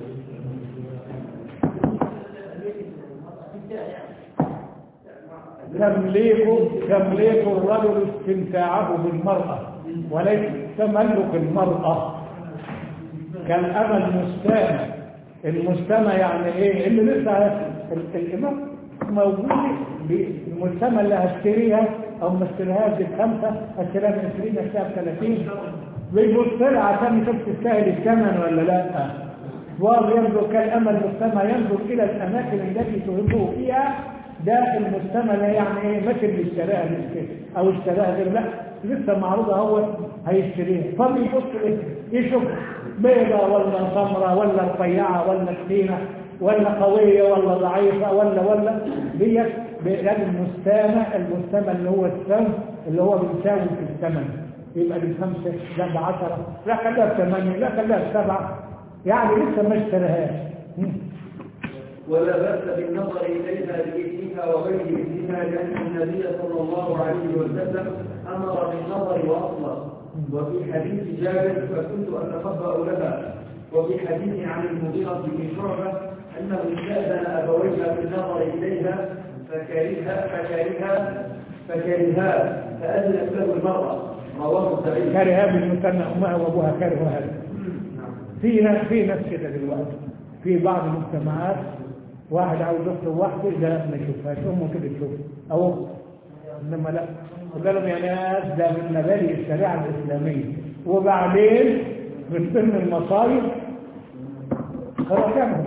تمليك تمليك الرجل استمتاعه بالمرأة وليس تملك المرأة كالأمة المستامة المستامة يعني ايه اللي لسه ال- الإمام موجود المستامة اللي هشتريها او ما اشتريهاش بخمسة اشتريها ب 20 اشتريها ب 30 بيبص لها عشان يشوف تستاهل الثمن ولا لا وينظر كالأمة المستمع ينظر إلى الأماكن التي تهمه فيها ده المستمع لا يعني ايه ماشي اللي اشتراها مش كده او اشتراها غير لا لسه معروضه هو هيشتريها فبيبص إيه؟ يشوف بيضة ولا سمرة ولا رفيعة ولا تخينة ولا قوية ولا ضعيفة ولا ولا ديت ده المستمع المستمع اللي هو الثمن اللي هو بيساوي في الثمن يبقى بخمسة لا بعشرة لا خليها بثمانية لا خليها بسبعة يعني لسه ما اشتراهاش ولا بأس بالنظر إليها بإذنها وغير إذنها لأن النبي صلى الله عليه وسلم أمر بالنظر وأصلا وفي حديث جابر فكنت أتخبأ لها وفي حديث عن المغيرة بن شعبة أنه استأذن أبويها بالنظر إليها فكرها فكرها فكرها فأذنت له المرأة رواه سعيد كارهها بالمثنى امها وابوها كارهوا هذا في ناس في ناس كده دلوقتي في بعض المجتمعات واحد عاوز يخطب واحده لا ما يشوفهاش امه كده تشوف او أخته. انما لا قال لهم يا ناس ده من مبادئ الشريعه الاسلاميه وبعدين من ضمن المصايب خلاص كام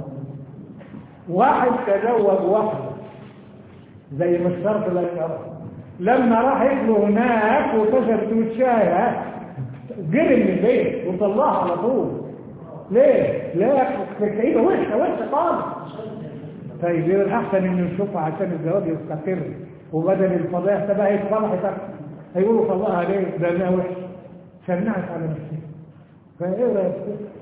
واحد تزوج واحده زي ما الشرط لا يعرف لما راح ياكلوا هناك وكسرت وشايه جري من البيت وطلعها على طول ليه؟ لا كئيبه وحشه وحشه خالص طيب يبقى الاحسن انه نشوفها عشان الزواج يستقر وبدل الفضائح تبقى هي اتفضحت هيقولوا طلقها ليه؟ ده انها وحشه شنعت على نفسها فايه رايك؟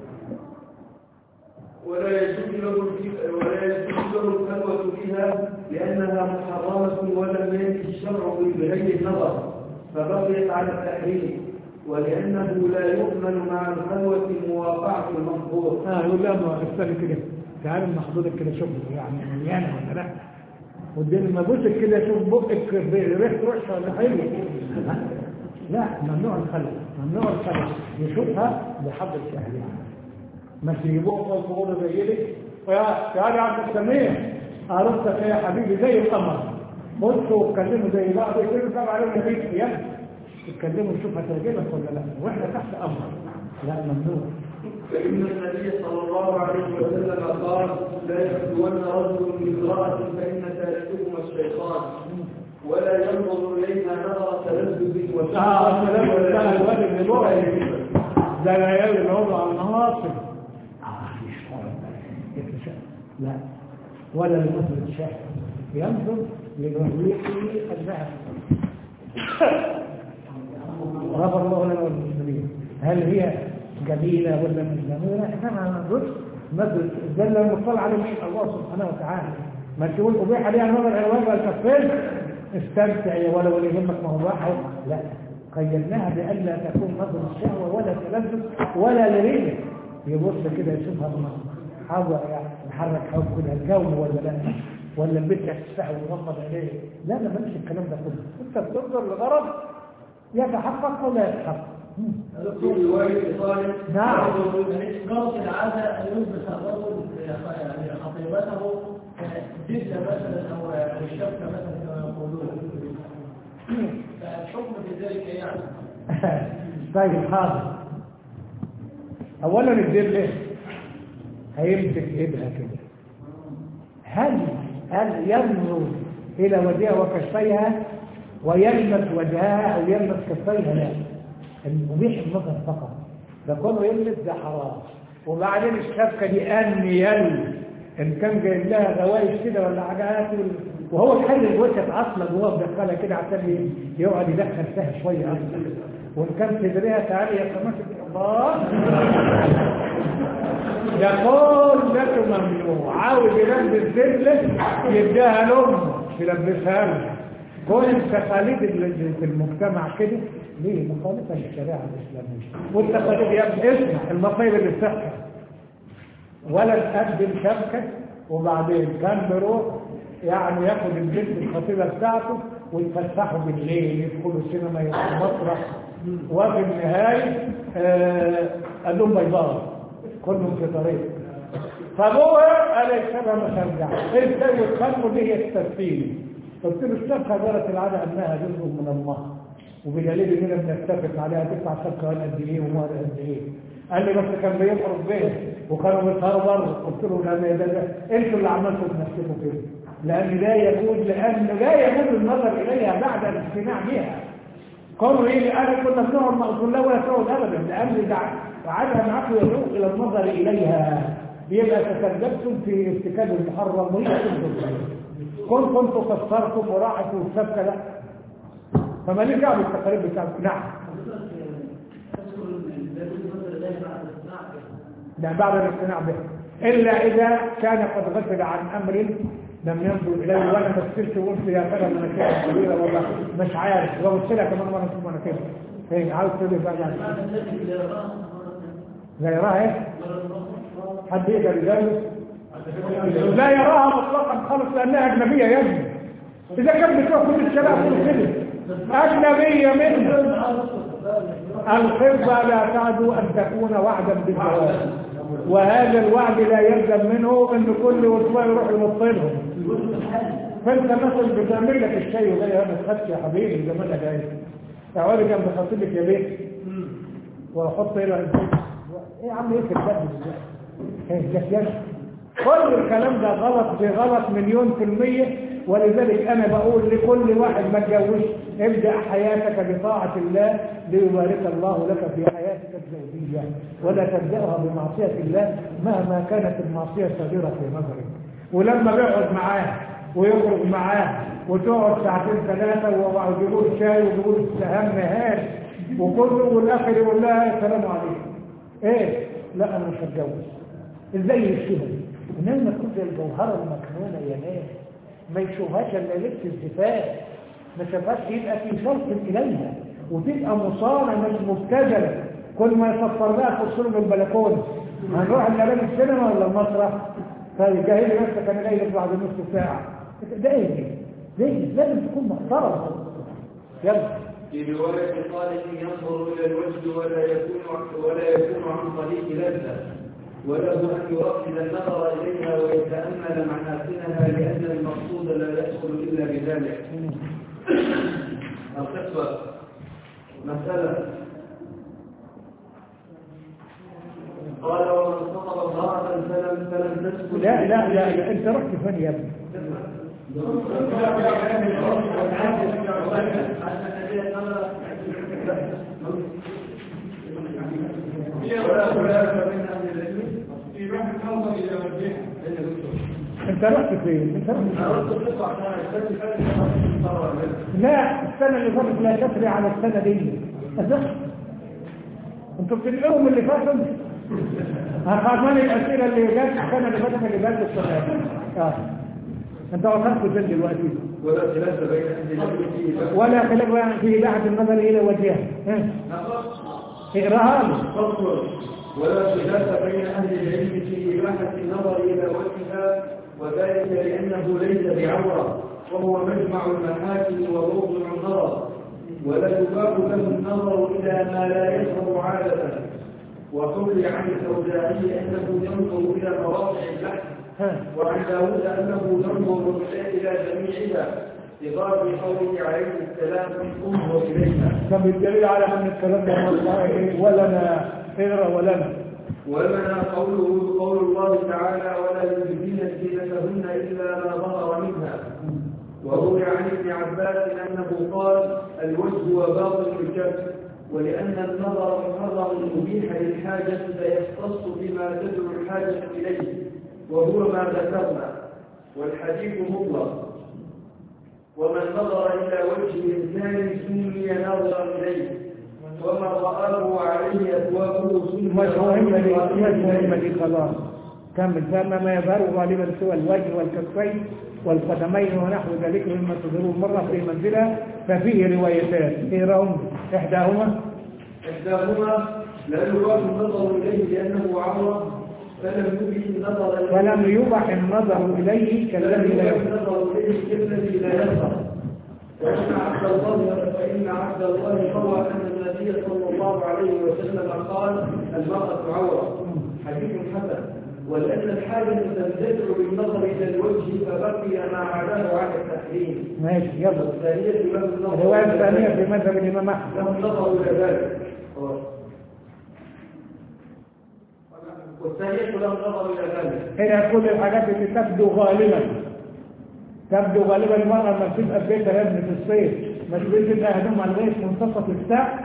ولا يجوز له ولا يجوز له الخلوة بها لأنها محرمة ولم يأتي الشرع بغير النظر فبقيت على التحريم ولأنه لا يؤمن مع الخلوة مواقعة المحظور اه يقول لا ما استنى كده تعالى لما حضرتك كده شوف يعني مليانه ولا لا والدين لما بصك كده شوف بقك ريحه وحشه ولا حلوه لا ممنوع الخلق ممنوع الخلق يشوفها بحظ الشهرين ما تجيبوه فوق تقولوا زي دي يا يا علي عبد السميع عرفتك يا حبيبي زي القمر بصوا واتكلموا زي بعض يقولوا طبعا عليهم نبيك يا تتكلموا نشوف هتعجبك ولا لا واحنا تحت امر لا ممنوع فإن النبي صلى الله عليه وسلم قال لا يخلون رجل بامرأة فإن ثالثهما الشيطان ولا ينظر إليها نظر تلذذ اه وشهوة سلام ولا ده الواد اللي ينظر بقى إليها. ده العيال اللي هو على النواصب اه مش لا ولا لمثل الشهر ينظر لرهيق الذهب غفر الله لنا والمسلمين هل هي جميلة ولا مش جميلة احنا ما نقولش مثل ده اللي المطلع عليه مين الله سبحانه وتعالى ما تقول أبيح عليها نظر الألوان والكفين استمتع يا ولا ولا يهمك ما هو واحد لا قيدناها بألا تكون نظر الشهوة ولا تلذذ ولا لرية يبص كده يشوفها بمصر حاضر يعني يحرك حب كده الجو ولا لا ولا البنت هتستحي ويغمض عينيه لا لا مالش الكلام ده كله انت بتنظر لغرض يتحقق ولا يتحقق مم. في رواية صالح نعم قصد العادة أن يلبس الرجل يعني خطيبته جزء مثلا أو الشبكة مثلا كما يقولون فالحكم في ذلك يعني طيب حاضر اولا الدير ليه هيمسك ايدها كده هل هل ينظر الى وجهها وكشفيها ويلمس وجهها او يلمس كفيها لا المبيح النظر فقط ده كونه يلمس ده حرام وبعدين الشبكه دي ان يل ان كان جايب لها غوايش كده ولا حاجات وهو الحل الوسط اصلا وهو مدخلها كده عشان يقعد يدخل فيها شويه اصلا وان كان صدرها تعالي يا سماك الله ده كل ده ممنوع عاوز يلبس دبلة يديها لأمه يلبسها له كل التقاليد اللي في المجتمع كده ليه مخالفة للشريعة الإسلامية والتقاليد يا ابني اسمع المصايب اللي بتحصل ولد قدم شبكة وبعدين كان بيروح يعني ياخد البنت الخطيبة بتاعته ويتفسحوا بالليل يدخلوا السينما يدخلوا مسرح وفي النهاية آه قال لهم باي باي كلهم في طريق فابوها قال يكتبها ما ترجع ازاي وتخلوا دي التسفيل قلت له الشبكه جرت العاده انها جزء من المهر وبدليل اننا بنتفق عليها تدفع شبكه قد ايه ومهر قد ايه قال لي بس كان بيخرج بيه وكانوا بيسهروا بره قلت له لا ده ده انتوا اللي عملتوا بنفسكم كده لان لا يجوز لان لا يجوز النظر اليها بعد الاقتناع بها قالوا ايه انا كنا بنقعد مقصود لا ولا تقعد ابدا لان ده عادها معاكم يدعو الى النظر اليها بيبقى تسببتم في ارتكاب المحرم وهي تنظر كنتم تقصرتم وراحتوا السبكه لا فما ليه دعوه بالتقارير بتاعتكم نعم لا بعد الاقتناع به الا اذا كان قد غفل عن امر لم ينظر اليه وانا مثلت وقلت يا ترى مناخيرها كبيره ولا مش عارف لو قلت لها كمان مره اسمها مناخيرها ايه عاوز تقول ايه بقى لا يراها ايه حد يقدر يجوز لا يراها مطلقا خالص لانها اجنبيه يا ابني اذا كان بتروح كل الشباب كل كده اجنبيه منها الخطبه لا تعدو ان تكون وعدا بالزواج وهذا الوعد لا يلزم منه ان كل اسبوع يروح يوصلهم فانت مثلا بتعمل لك الشاي وجاي ما تخدش يا حبيبي زي ما انا جاي تعالى جنب خطيبك يا بيت واحط ايه ايه يا عم ايه الكلام ده كل الكلام ده غلط بغلط مليون في المية ولذلك انا بقول لكل واحد ما تجوزش ابدأ حياتك بطاعة الله ليبارك الله لك في حياتك الزوجية ولا تبدأها بمعصية الله مهما كانت المعصية صغيرة في نظرك ولما بيقعد معاه ويخرج معاه وتقعد ساعتين ثلاثة ويقول شاي ويقول سهام نهار وكله والاخر يقول لها السلام عليكم ايه لا انا مش هتجوز ازاي يشتغل انما تكون زي الجوهره المكنونه يا ناس ما يشوفهاش الا لبس الزفاف ما شافهاش يبقى في شرط اليها وتبقى مصانه مش مبتذله كل ما يصفر لها تبص له من البلكونه هنروح نلاقي السينما ولا المسرح طيب جاهلي نفسك انا جاي لك بعد نص ساعه ده ايه دي؟ ليه؟ لازم تكون محترم يلا في رواية صالح ينظر إلى الوجه ولا يكون ولا يكون عن طريق لذة وله أن يركز النظر إليها ويتأمل محاسنها لأن المقصود لا يحصل إلا بذلك. القصة مسألة قال ومن خطب امرأة فلم فلم تسكت لا لا لا, لا. انت رحت فين يا ابني انت رحت فين انت رحت لا السنة اللي فاتت لا تسري على السنة دي أصح انتوا بتنقروا من اللي فاتوا هخرمان الأسئلة اللي جات السنة اللي فاتت اللي جات السنة اه انت وصلت فين دلوقتي ولا خلاف بين أهل العلم ولا خلاف في بعد النظر إلى وجهها ها. اقراها لي فصل ولا خلاف بين أهل العلم في إباحة النظر إلى وجهها وذلك لأنه ليس بعورة وهو مجمع المحاكم وموضع النظر ولا يباح له النظر إلى ما لا يظهر عادة وحمل عن الأوزاعي أنه ينظر إلى مواضع اللحم ها. وعن داود أنه ينظر إلى جميعها لضرب قوله عليه السلام انظر إليها طب الدليل على ان الكلام ده والله ولنا اقرا ولنا ولنا قوله قول الله تعالى ولا يبدين زينتهن إلا ما ظهر منها وروي عن ابن عباس انه قال الوجه وباطن الكف ولان النظر محرم مبيح للحاجه فيختص بما تدعو الحاجه اليه وهو ما ذكرنا والحديث مطلق ومن نظر الى وجه انسان سمي ناظرا اليه ومن رآه وعليه اثوابه سمي مش مهمة دي رآه مش مهمة إليه. دي خلاص كمل فما ما يظهر غالبا سوى الوجه والكفين والقدمين ونحو ذلك مما تظهر المرة في منزلها ففيه روايتان ايه رأهم احداهما إحداهما لا يباح النظر إليه لأنه عورة فلم يبح النظر إليه ولم يبح النظر اليه كالذي لا يبح يظهر النظر إليه كالذي لا يظهر وإن عبد الله فإن عبد الله روى أن النبي صلى الله عليه وسلم قال المرأة عورة حديث حسن ولأن الحاجة تندفع بالنظر إلى الوجه فبقي ما عداه عن التحريم ماشي يلا والثانية باب النظر الرواية إلى الثانية ذلك. في مذهب الإمام أحمد له النظر إلى ذلك والثانية له النظر إلى ذلك هي كل الحاجات اللي تبدو غالبا تبدو غالبا المرأة لما بتبقى في بيتها يا ابني في الصيف مش بتبقى هدوم على لغاية منتصف الساعة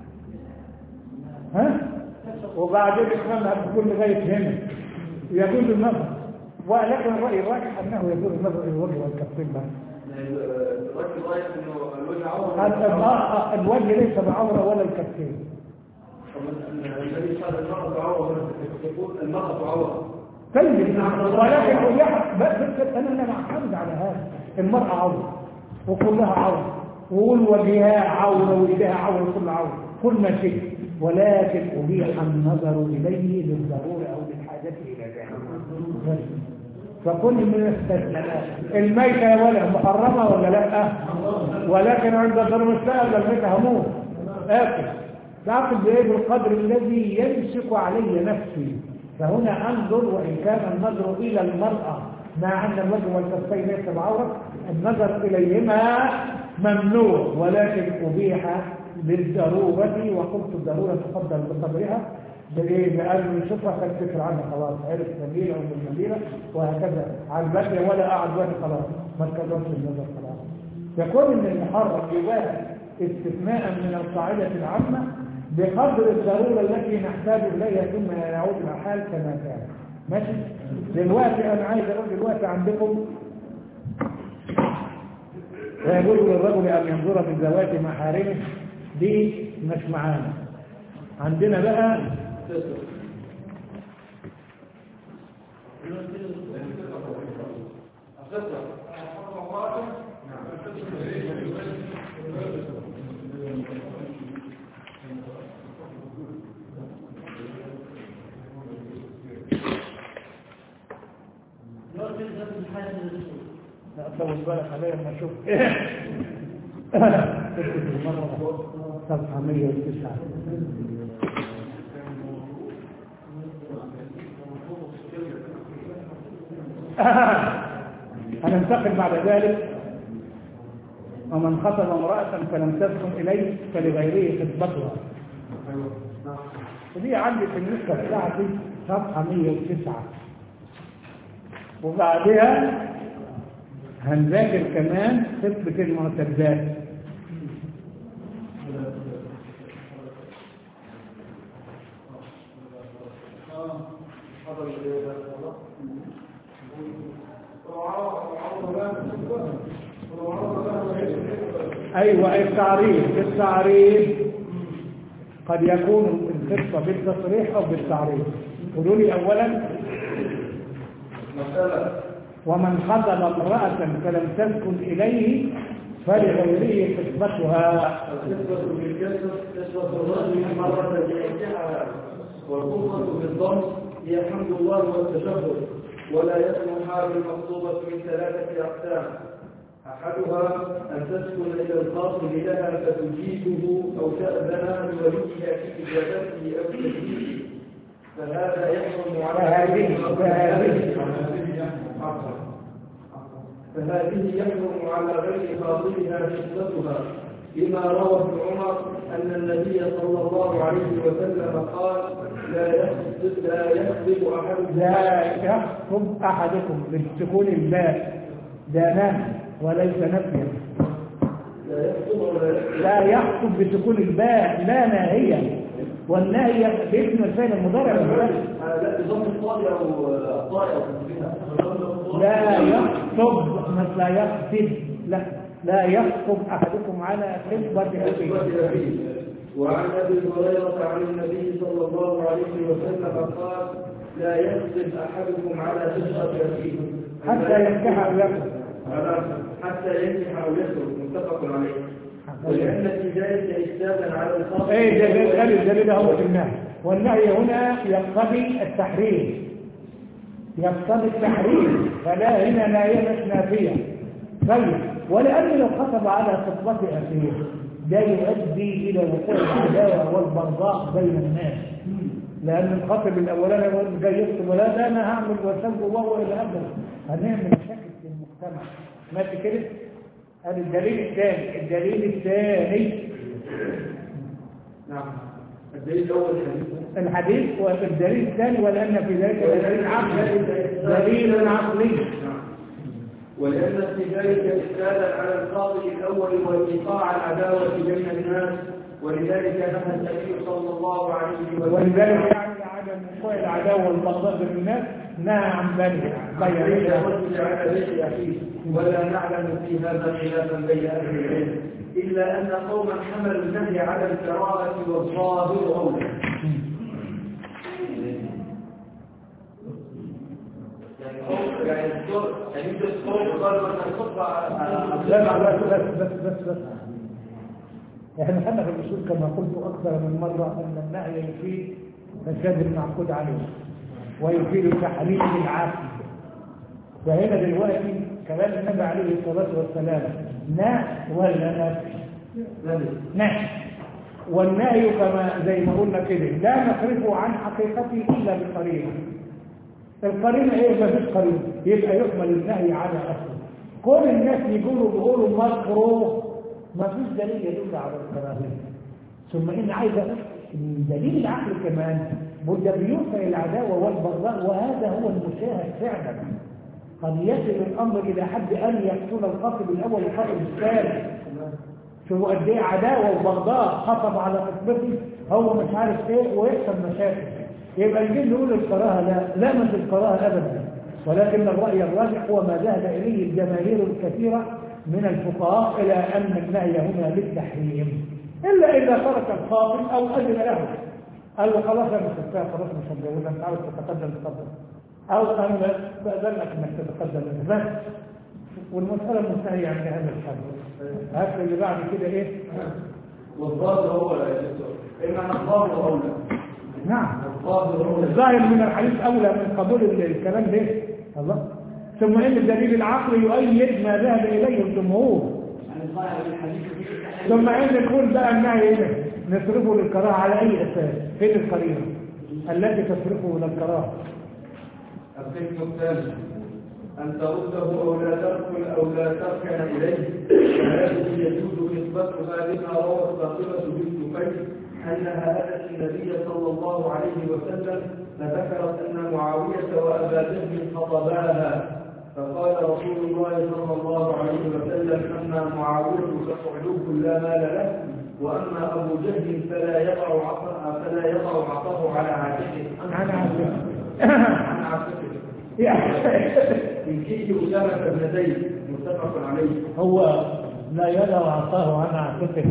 ها وبعدين إخوانها بتكون لغاية هنا يجوز النظر ولكن الرأي الراجح أنه يجوز النظر إلى الوجه والكفين بس الرجل رايح انه الوجه عورة ال- ال- الوجه ليس بعورة ولا الكفين الذي قال المرأة عورة يقول المرأة عورة طيب ولكن هو يح- بس بس انا انا معتمد على هذا المرأة عورة وكلها عورة والوجهها عورة وايديها عورة كل عورة كل شيء ولكن أبيح النظر إليه للضرورة أو للحاجة إلى ذلك بس. فكل من الستات الميتة يا ولد محرمة ولا لا ولكن عند الضرورة السائل الميتة هموت آكل تعقل بإيه بالقدر الذي يمسك علي نفسي فهنا أنظر وإن كان النظر إلى المرأة مع أن الوجه والكفين ليس بعورة النظر إليهما ممنوع ولكن أبيح للضرورة وقلت الضرورة تقدر بقدرها بإيه بأن يشوفها فالفكر عنها خلاص عرف سبيلة ومن سبيلة وهكذا عن بدري ولا قعد وقت خلاص ما تكررش النظر خلاص يكون ان المحرم يباح استثناء من القاعدة العامة بقدر الضرورة التي نحتاج إليها ثم يعود الحال كما كان ماشي دلوقتي أنا عايز أقول دلوقتي عندكم ويجوز للرجل أن ينظر في ذوات محارمه دي مش معانا عندنا بقى لا طول بالك عليا لما اشوف اكتب المرة صفحة 109 هننتقل بعد ذلك ومن خطب امرأة فلم تسكن إليه فلغيره خطبتها ودي عندي في النسخة بتاعتي صفحة 109 وبعدها هنذاكر كمان خطبة المعتدات أيوة التعريف التعريف قد يكون الخطة بالتصريح أو بالتعريف قولوا لي أولا مسألة ومن خطب امرأة فلم تسكن إليه فلغيره خطبتها النسبة بالكسر نسبة الرجل مرة ينجحها والخطبة بالضم هي حمد الله والتشهد ولا يسمح حال المخطوبة من ثلاثة أقسام أحدها أن تسكن إلى الخاطب لها فتجيبه أو تأذن لوليها في إجابته أو تجيبه فهذا يحرم على فهذه فهذه فهذه يحرم على غير خاطبها خطبتها لما روى ابن عمر أن النبي صلى الله عليه وسلم قال لا يخطب لا يخطب أحد لا يخطب أحدكم بالسكون الباء ده نهي وليس نفيا لا يخطب ولا يخطب لا يخطب بسكون الباء لا ناهية والنهي باسم الفعل المضارع لا بضم الطاء او الطاء او لا يخطب مثل لا يخطب لا لا يخطب أحدكم على خطبة أخيه وعن ابي هريره عن النبي صلى الله عليه وسلم قال لا يخطب احدكم على خطبه اخيه حتى ينكح أو يخطب على- حتى ينكح او يخرج متفق عليه ولان في ذلك افسادا على الخاص ايه ده ده قال الدليل هو في النهي والنهي هنا يقتضي التحريم يقتضي التحريم فلا هنا ناهية مش نافية طيب ولأن لو خطب على خطبة أخيه ده يؤدي إلى وقوع العداوة والبغضاء بين الناس لأن الخطب الأولاني يقول جاي يخطب ولا ده أنا هعمل وأسوي وهو إلى آخره هنعمل مشاكل في المجتمع ماشي كده؟ هذا الدليل الثاني الدليل الثاني نعم الدليل الاول حديث الحديث والدليل الثاني ولأن في ذلك دليل عقلي دليل عقلي نعم. ولأن في ذلك إفسادا على القاضي الأول وإيقاع العداوة بين الناس ولذلك نهى النبي صلى الله عليه وسلم ولذلك يعني عدم وقوع العداوة والبغضاء بين الناس نهى عن ذلك بين غير الرجل على بيت أخيه ولا نعلم في هذا خلافا بين أهل العلم إلا أن قوما حملوا النهي على الكراهة والظاهر أولى يعني هو- يعني الدور يعني انت الصوت قال مثلا الخطبه على- لا لا بس بس بس بس بس احنا خدنا في الاصول كما قلت اكثر من مره ان النهي يفيد فساد المعقود عليه ويفيد تحريم العاقل فهنا دلوقتي كلام النبي عليه الصلاه والسلام نا ولا نفي نعم. نهي والنهي كما زي ما قلنا كده لا نصرفه عن حقيقته الا بقرينه القرينه ايه ما فيش قرينه يبقى يحمل النهي على اصله كل الناس يقولوا بيقولوا مكروه ما فيش دليل يدل على الكراهيه ثم ان عايز أقول إن دليل العقل كمان بد بيوصل العداوه والبغضاء وهذا هو المشاهد فعلا قد يصل الامر الى حد ان يقتل الخاطب الاول الخاطب الثاني شوفوا قد ايه عداوه وبغضاء خطب على خطبتي هو مش عارف ايه ويحصل مشاكل يبقى يجي نقول الكراهه لا لا مش الكراهه ابدا ولكن الراي الراجح هو ما ذهب اليه الجماهير الكثيره من الفقهاء الى ان النهي هنا للتحريم الا اذا ترك الخاطب او اذن له قال له خلاص انا سبتها خلاص مش هتجوزها انت عاوز تتقدم تقدم او انا باذن لك انك تتقدم بس والمساله منتهيه عند هذا الحد هات اللي بعد كده ايه والظاهر هو لا يستر إنما الظاهر أولى نعم الظاهر هو لا الظاهر من الحديث اولى من قبول ال- الكلام ده الله ثم ان الدليل العقلي يؤيد ما ذهب اليه الجمهور ثم ان نقول بقى النهي هنا نصرفه للكراهه على اي اساس فين القرينه التي تصرفه الى الكراهه القسم الثاني أن ترده أو لا تركن أو لا تركن إليه وهذه يجوز نسبتها لما روى الفاطمة بنت قيس أنها أتت النبي صلى الله عليه وسلم فذكرت أن معاوية وأبا جهل خطباها فقال رسول الله صلى الله عليه وسلم أما معاوية فصعلوك لا مال له وأما أبو جهل فلا يضع عصاه فلا يضع عصاه على عاتقه عن عاتقه. عن عاتقه من كيد أسامة بن زيد متفق عليه هو لا يدع عصاه عن عاتقه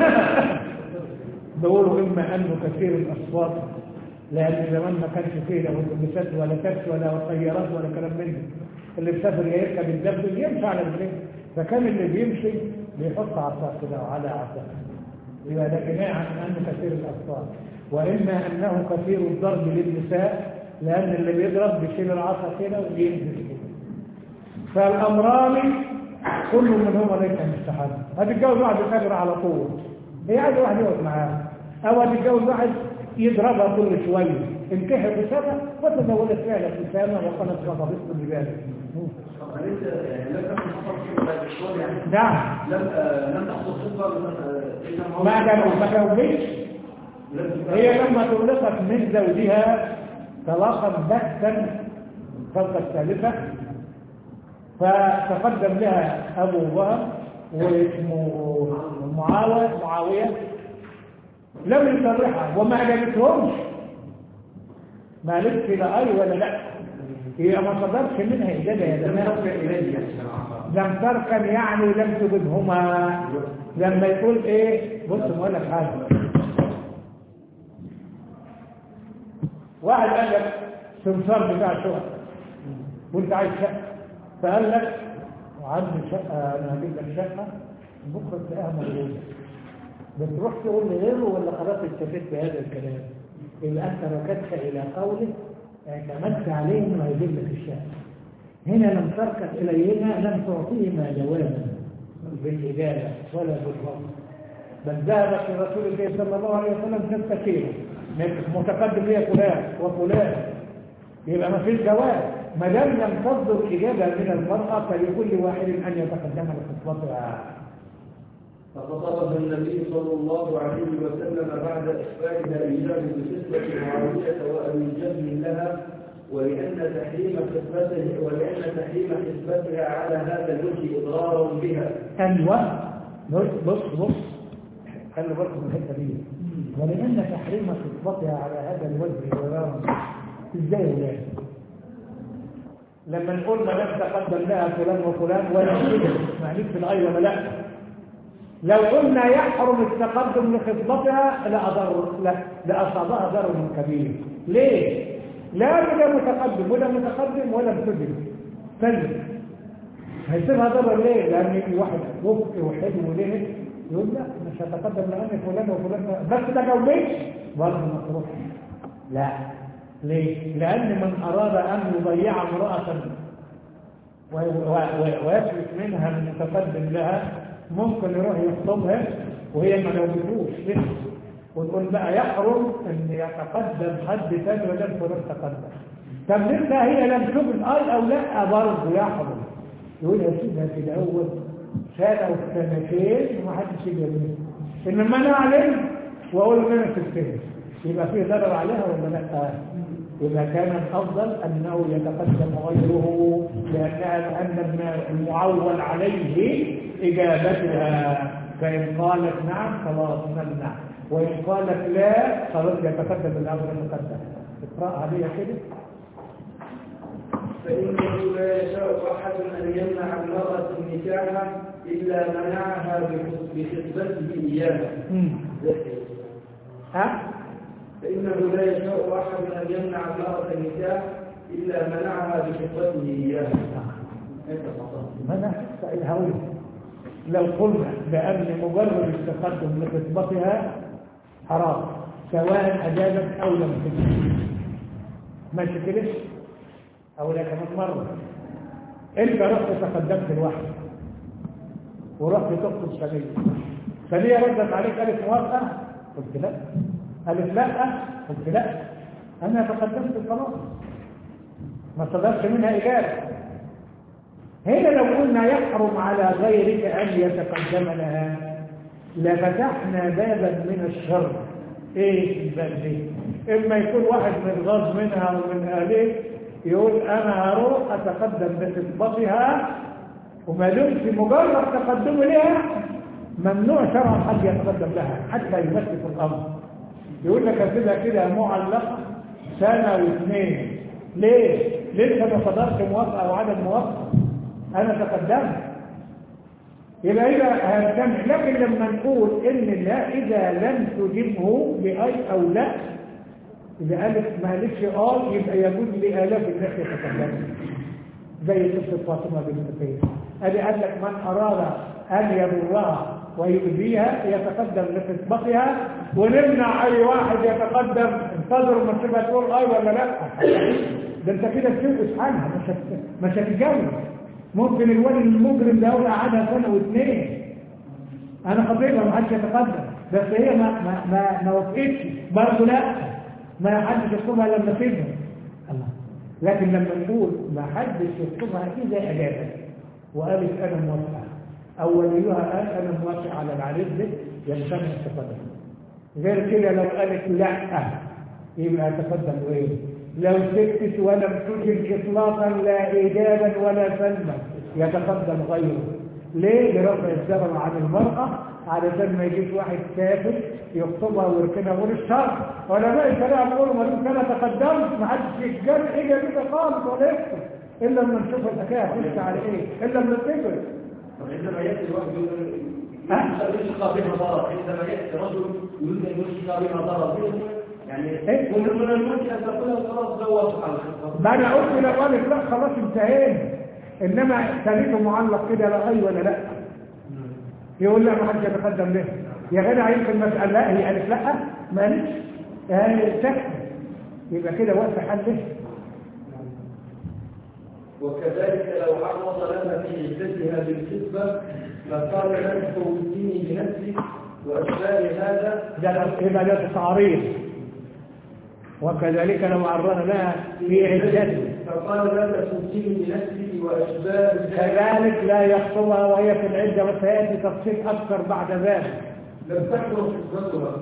بيقولوا اما انه كثير الاصوات لان زمان ما كانش فيه لا اتوبيسات ولا تاكسي ولا طيارات ولا كلام من ده اللي مسافر يركب الدب يمشي على رجليه فكان اللي بيمشي بيحط عصاه كده على عصاه يبقى ده كنايه عن انه كثير الاصوات واما انه كثير الضرب للنساء لان اللي بيضرب بيشيل العصا كده وينزل كده فالامران كل منهما ليس مستحب هتتجوز واحد يفجر على طول هي عايز واحد يقعد معاها او هتتجوز واحد يضربها كل شويه انتحر بسبب وتزوجت فعلا اسامه وقالت غضبت بذلك طب أليس يعني لم تكن حصل بعد الشهور يعني نعم لم آه، لم تحصل خطبة من آه، إنما هو- ما كانوا ما جاوبتش لم تكن- هي لما طلقت من زوجها طلاقا بتا فوق الثالثه فتقدم لها أبو بكر واسمه معاوية معاوية لم يصرحها وما عجبتهمش ما قالتش لا أي ولا لا هي ما صدرش منها إجابة يا جماعة لم تركن يعني لم تجدهما لما يقول ايه بص بقول لك حاجه واحد قال لك سمسار بتاع شقق وانت عايز شقه فقال لك وعندي شقه انا هجيب لك شقه بكره تلاقيها موجوده بتروح تقول لغيره ولا خلاص اكتفيت بهذا الكلام يبقى انت ركزت الى قوله اعتمدت عليه انه هيجيب لك الشقه هنا لم تركز اليهما لم تعطيهما جوابا بالاجابه ولا بالرفض بل ذهبت لرسول الله صلى الله عليه وسلم تستشيره متقدم لي فلان وفلان يبقى ما فيش جواب ما دام لم تصدر اجابه من المراه فلكل واحد ان يتقدم لخطبتها فخطبها النبي صلى الله عليه وسلم بعد إخبارها إياه بقصة معاوية وأبي جهل لها ولأن تحريم خطبته ولأن تحريم خطبتها على هذا الوجه إضرار بها ايوه بص بص بص خلي بالكم من الحته دي ولان تحريم خطبتها على هذا الوجه ضرارا ازاي يا ولاد لما نقول ما لم تقدم لها فلان وفلان ولا كده معلش في الاي ولا لا لو قلنا يحرم التقدم لخطبتها لأضر لا لأصابها ضرر كبير ليه؟ لا ده متقدم ولا متقدم ولا متقدم طيب هيسيبها ضرر ليه؟ لأن في واحد وفق وحلو ليه؟ يقول لا مش هتقدم لأن فلان وفلان بس ده جوزيش برضه ما تروحش لا ليه؟ لأن من أراد أن يضيع امرأة و- و- و- ويسلك منها المتقدم لها ممكن يروح يخطبها وهي ما لومتوش لسه ونقول بقى يحرم ان يتقدم حد ثاني ولم تروح تقدم طب لسه هي لم تبن اي او لا برضه يحرم يقول يا سيدي في الاول سنه وسنتين وما حدش يجي منه انما انا اعلم واقول ان انا في السن يبقى فيه ضرر عليها ولا لا إذا كان الأفضل أنه يتقدم غيره لأنها لأن المعول عليه إجابتها فإن قالت نعم خلاص نمنع وإن قالت لا خلاص يتقدم الأمر المقدم اقرأها لي كده فإنه لا يشاء أحد أن يمنع المرأة النكاح إلا منعها بخطبته إياها مم. ها فإنه لا يشاء أحد أن يمنع المرأة النكاح إلا منعها بخطبته إياها أنت فقط ما أنا هقول لو قلنا بأن مجرد التقدم لخطبتها حرام سواء أجابت أو لم تجب ماشي كده أو لا كمان مرة أنت رحت تقدمت لوحدك ورحت تخطب سبيل فليه ردت عليك قالت موافقة قلت لا قالت لا قلت لا أنا تقدمت خلاص ما صدرش منها إجابة هنا لو قلنا يحرم على غيرك أن يتقدم لها لفتحنا بابا من الشر ايه الباب دي اما يكون واحد متغاظ منها ومن اهله يقول انا هروح اتقدم بخطبتها وما دمت مجرد تقدم لها ممنوع شرعا حد يتقدم لها حتى يمسك الامر يقول لك كده كده معلقه سنه واثنين ليه؟ لسه ما صدرش موافقه او عدم موافقه انا تقدمت يبقى إذا هنجمع لكن لما نقول إن لا إذا لم تجبه بأي أو لا إذا قالت ما قالتش آه يبقى يجوز لآلاف الناس يتكلموا زي قصة فاطمة بنت قيس أدي قال لك من أراد أن يضرها ويؤذيها يتقدم لخطبتها ونمنع أي واحد يتقدم انتظروا ما تبقى تقول أي ولا لا ده أنت كده بتنقص عنها مش هت- مش هتتجوز ممكن الولي المجرم ده يقول قعدها سنه واثنين انا خطيبها ما حدش يتقدم بس هي ما ما ما, ما وافقتش برضه لا ما حدش يخطبها لما تسيبها الله لكن لما نقول ما حدش يخطبها اذا اجابت وقالت انا موافقه او وليها قال انا موافق على العريس ده يمتنع التقدم غير كده لو قالت لا يبقى يتقدم ايه لو سكتت ولم تجب اطلاقا لا ايجابا ولا سلما يتقدم غيره ليه لرفع الزمن عن المرأة علشان ما يجيش واحد كافر يخطبها ويركنها غير الشرع علماء الشريعه بيقولوا ما دام انا تقدمت ما حدش يتجرح اجى بك خالص ولا يكتب الا لما نشوف الحكايه هتمشي على ايه الا لما تكبر طب عندما ياتي الواحد يقول ها؟ يلصق بها ضرر عندما ياتي رجل يريد ان يلصق بها ضرر يعني إيه؟ ومن من الممكن ان تقول خلاص زوجت على الخطبه ما انا قلت لو قالت لا خلاص انتهينا انما ثالثه معلق كده لا اي ولا لا يقول لا ما حدش يتقدم له يا جدع يمكن مسألة لا هي قالت لا ما قالتش هي سكت يبقى كده وقت حله وكذلك لو عرض لها في عدتها بالكذبة فقال لا تفوتيني بنفسك وأشباه هذا ده يبقى ده تعريض وكذلك لو عرضنا لها في عدته فقال لا تفوتيني بنفسك وأشباه هذا كذلك لا يخطبها وهي في العدة وسيأتي تفصيل أكثر بعد ذلك لم تحضر خطبتها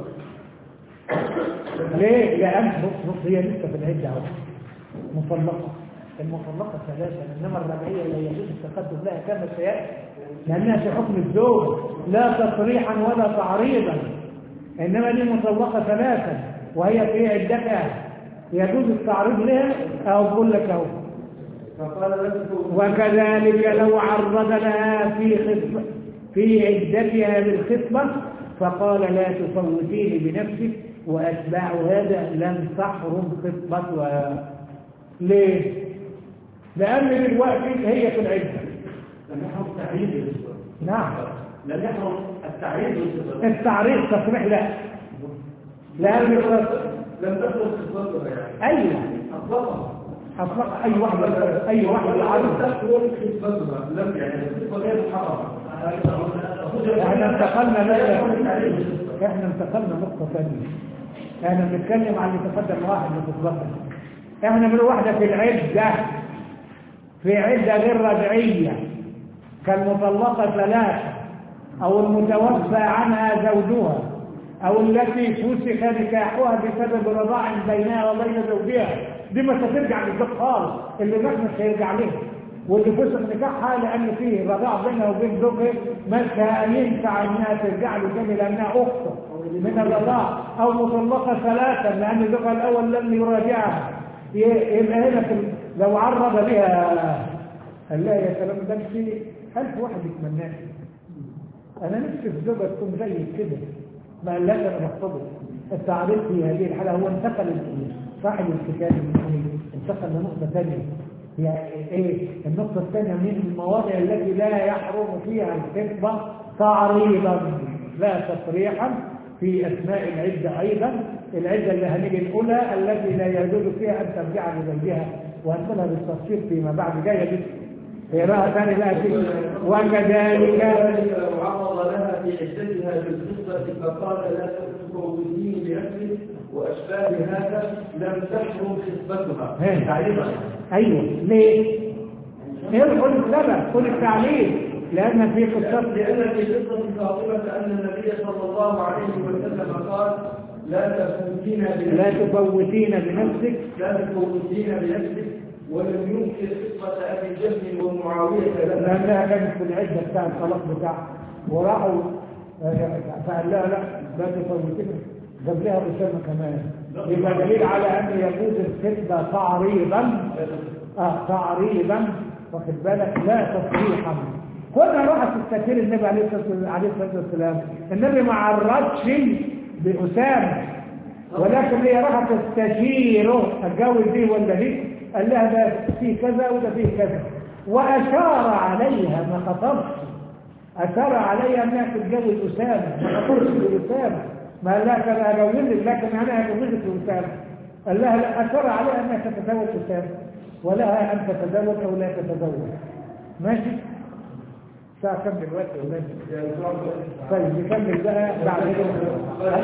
ليه؟ لأن بص بص هي لسه في العدة أهو مطلقة المطلقة ثلاثة إنما الربعية لا يجوز التقدم لها كما سيأتي لأنها في حكم الزوج لا تصريحا ولا تعريضا إنما دي مطلقة ثلاثة وهي في عدتها يجوز التعريض لها أو بقول لك أهو فقال لا تفوتيني وكذلك لو عرض لها في خطبة في عدتها بالخطبة فقال لا تفوتيني بنفسك وأتباع هذا لم تحرم خطبتها ليه؟ لأن دلوقتي هي في العدة لم يحرم التعريض بالصفة نعم لم يحرم التعريض بالصفة التعريض تصريح لا لأن الخط- لم تحضر خطبتها يعني أيوه أطلقها أطلق أي واحد أي واحد لم يعرض تحضر خطبتها لم يعني الخطبة غير محرمة احنا انتقلنا نقطة احنا انتقلنا نقطة ثانية احنا بنتكلم عن اللي تقدم واحد لتطلقه احنا من واحدة في العدة في عدة غير رجعية كالمطلقة ثلاثة او المتوفى عنها زوجها او التي فسخ نكاحها بسبب رضاع بينها وبين زوجها دي مش هترجع للزوج خالص اللي مات مش هيرجع لها واللي فسخ نكاحها لان فيه رضاع بينها وبين زوجها مش ينفع انها ترجع له تاني لانها اخته من الرضاع او مطلقه ثلاثه لان زوجها الاول لم يراجعها ي- يبقى هنا في ال- لو عرض بها قال لها يا سلام ده انت ألف واحد يتمناك انا نفسي في زوجة تكون زي كده ما قالهاش انا بخطبه التعريض في هذه الحالة هو انتقل ال- صاحب الكتاب المعني انتقل لنقطة ثانية هي ايه النقطة الثانية من المواضع التي لا يحرم فيها الخطبة تعريضا لا تصريحا في اثناء العدة ايضا العدة اللي هنيجي نقولها التي لا يجوز فيها ان ترجع لزوجها وهنقولها بالتفصيل فيما بعد جاية دي يراها ثاني بقى في وكذلك كذلك لو عرض لها في عدتها بالخطبة فقال لا تفوتيني بنفسك وأشباه هذا لم تحرم خطبتها هي. تعريضا ايوه ليه ايه قول السبب قول التعليل لان في قصه لأن في قصة فاطمة أن النبي صلى الله عليه وسلم قال لا تفوتين لا بنفسك تفوتين بنفسك لا تفوتين بنفسك ولم ينكر قصة أبي جهل ومعاوية لها لانها كانت في العده بتاع الطلاق بتاعها وراحوا آه، فقال لها لا لا تفوتين جاب لها اسامه كمان يبقى دليل على ان يجوز الخطبه تعريضا اه تعريضا واخد بالك لا تصريحا كنا راحت تستشير النبي عليه الصلاه عليه الصلاه والسلام النبي ما عرضش باسامه ولكن هي راحت تستشيره اتجوز دي ولا دي قال لها ده فيه كذا وده فيه كذا واشار عليها ما خطبش اشار عليها انها تتجوز اسامه ما خطبش باسامه ما قال لها انا هجوزك لكن انا هجوزك باسامه قال لها لا اشار عليها انها تتزوج اسامه ولها ان تتزوج او لا تتزوج ماشي الساعه كام دلوقتي يا ولاد طيب نكمل بقى بعد كده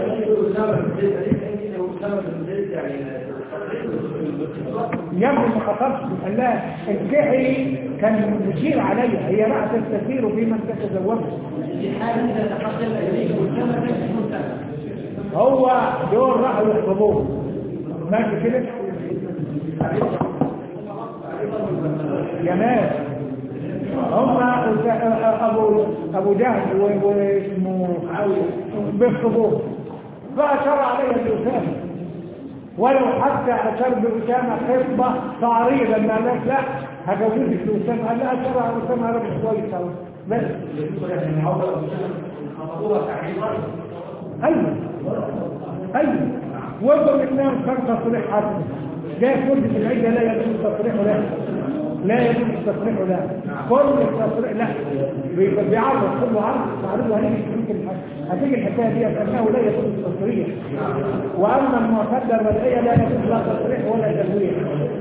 يمكن ما خطبش قال لها الجحي كان مشير عليها هي راح تستثير في من تتزوجه في حال إذا تقدم إليه والكلمة ليس منتهى هو دول راحوا يخطبوه ماشي كده يا ناس هم ابو ابو جهل و- واسمه بيخطبوه فاشار عليه باسامه ولو حتى اشار باسامه خطبه تعريضا ما قالك لا هجوزك باسامه قال لا اشار على اسامه راجل كويس أهو. بس يعني عوض خطوره تعريضا ايوه ايوه وصل الاسلام كان تصريح حسن جاء مدة العدة لا يجوز تصريح لا لا يجوز التصريح لا كل التصريح لا بي- بيعرض كله عرض تعرضه هنيجي في الحاجة هتيجي الحكاية دي أنه لا يجوز التصريح وأما المعتدة الرجعية لا يجوز لا تصريح ولا تزوير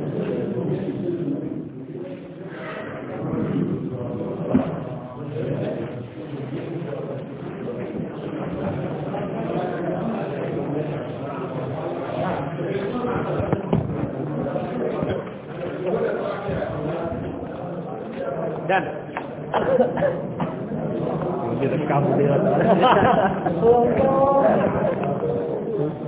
دم جزاك الله خيرا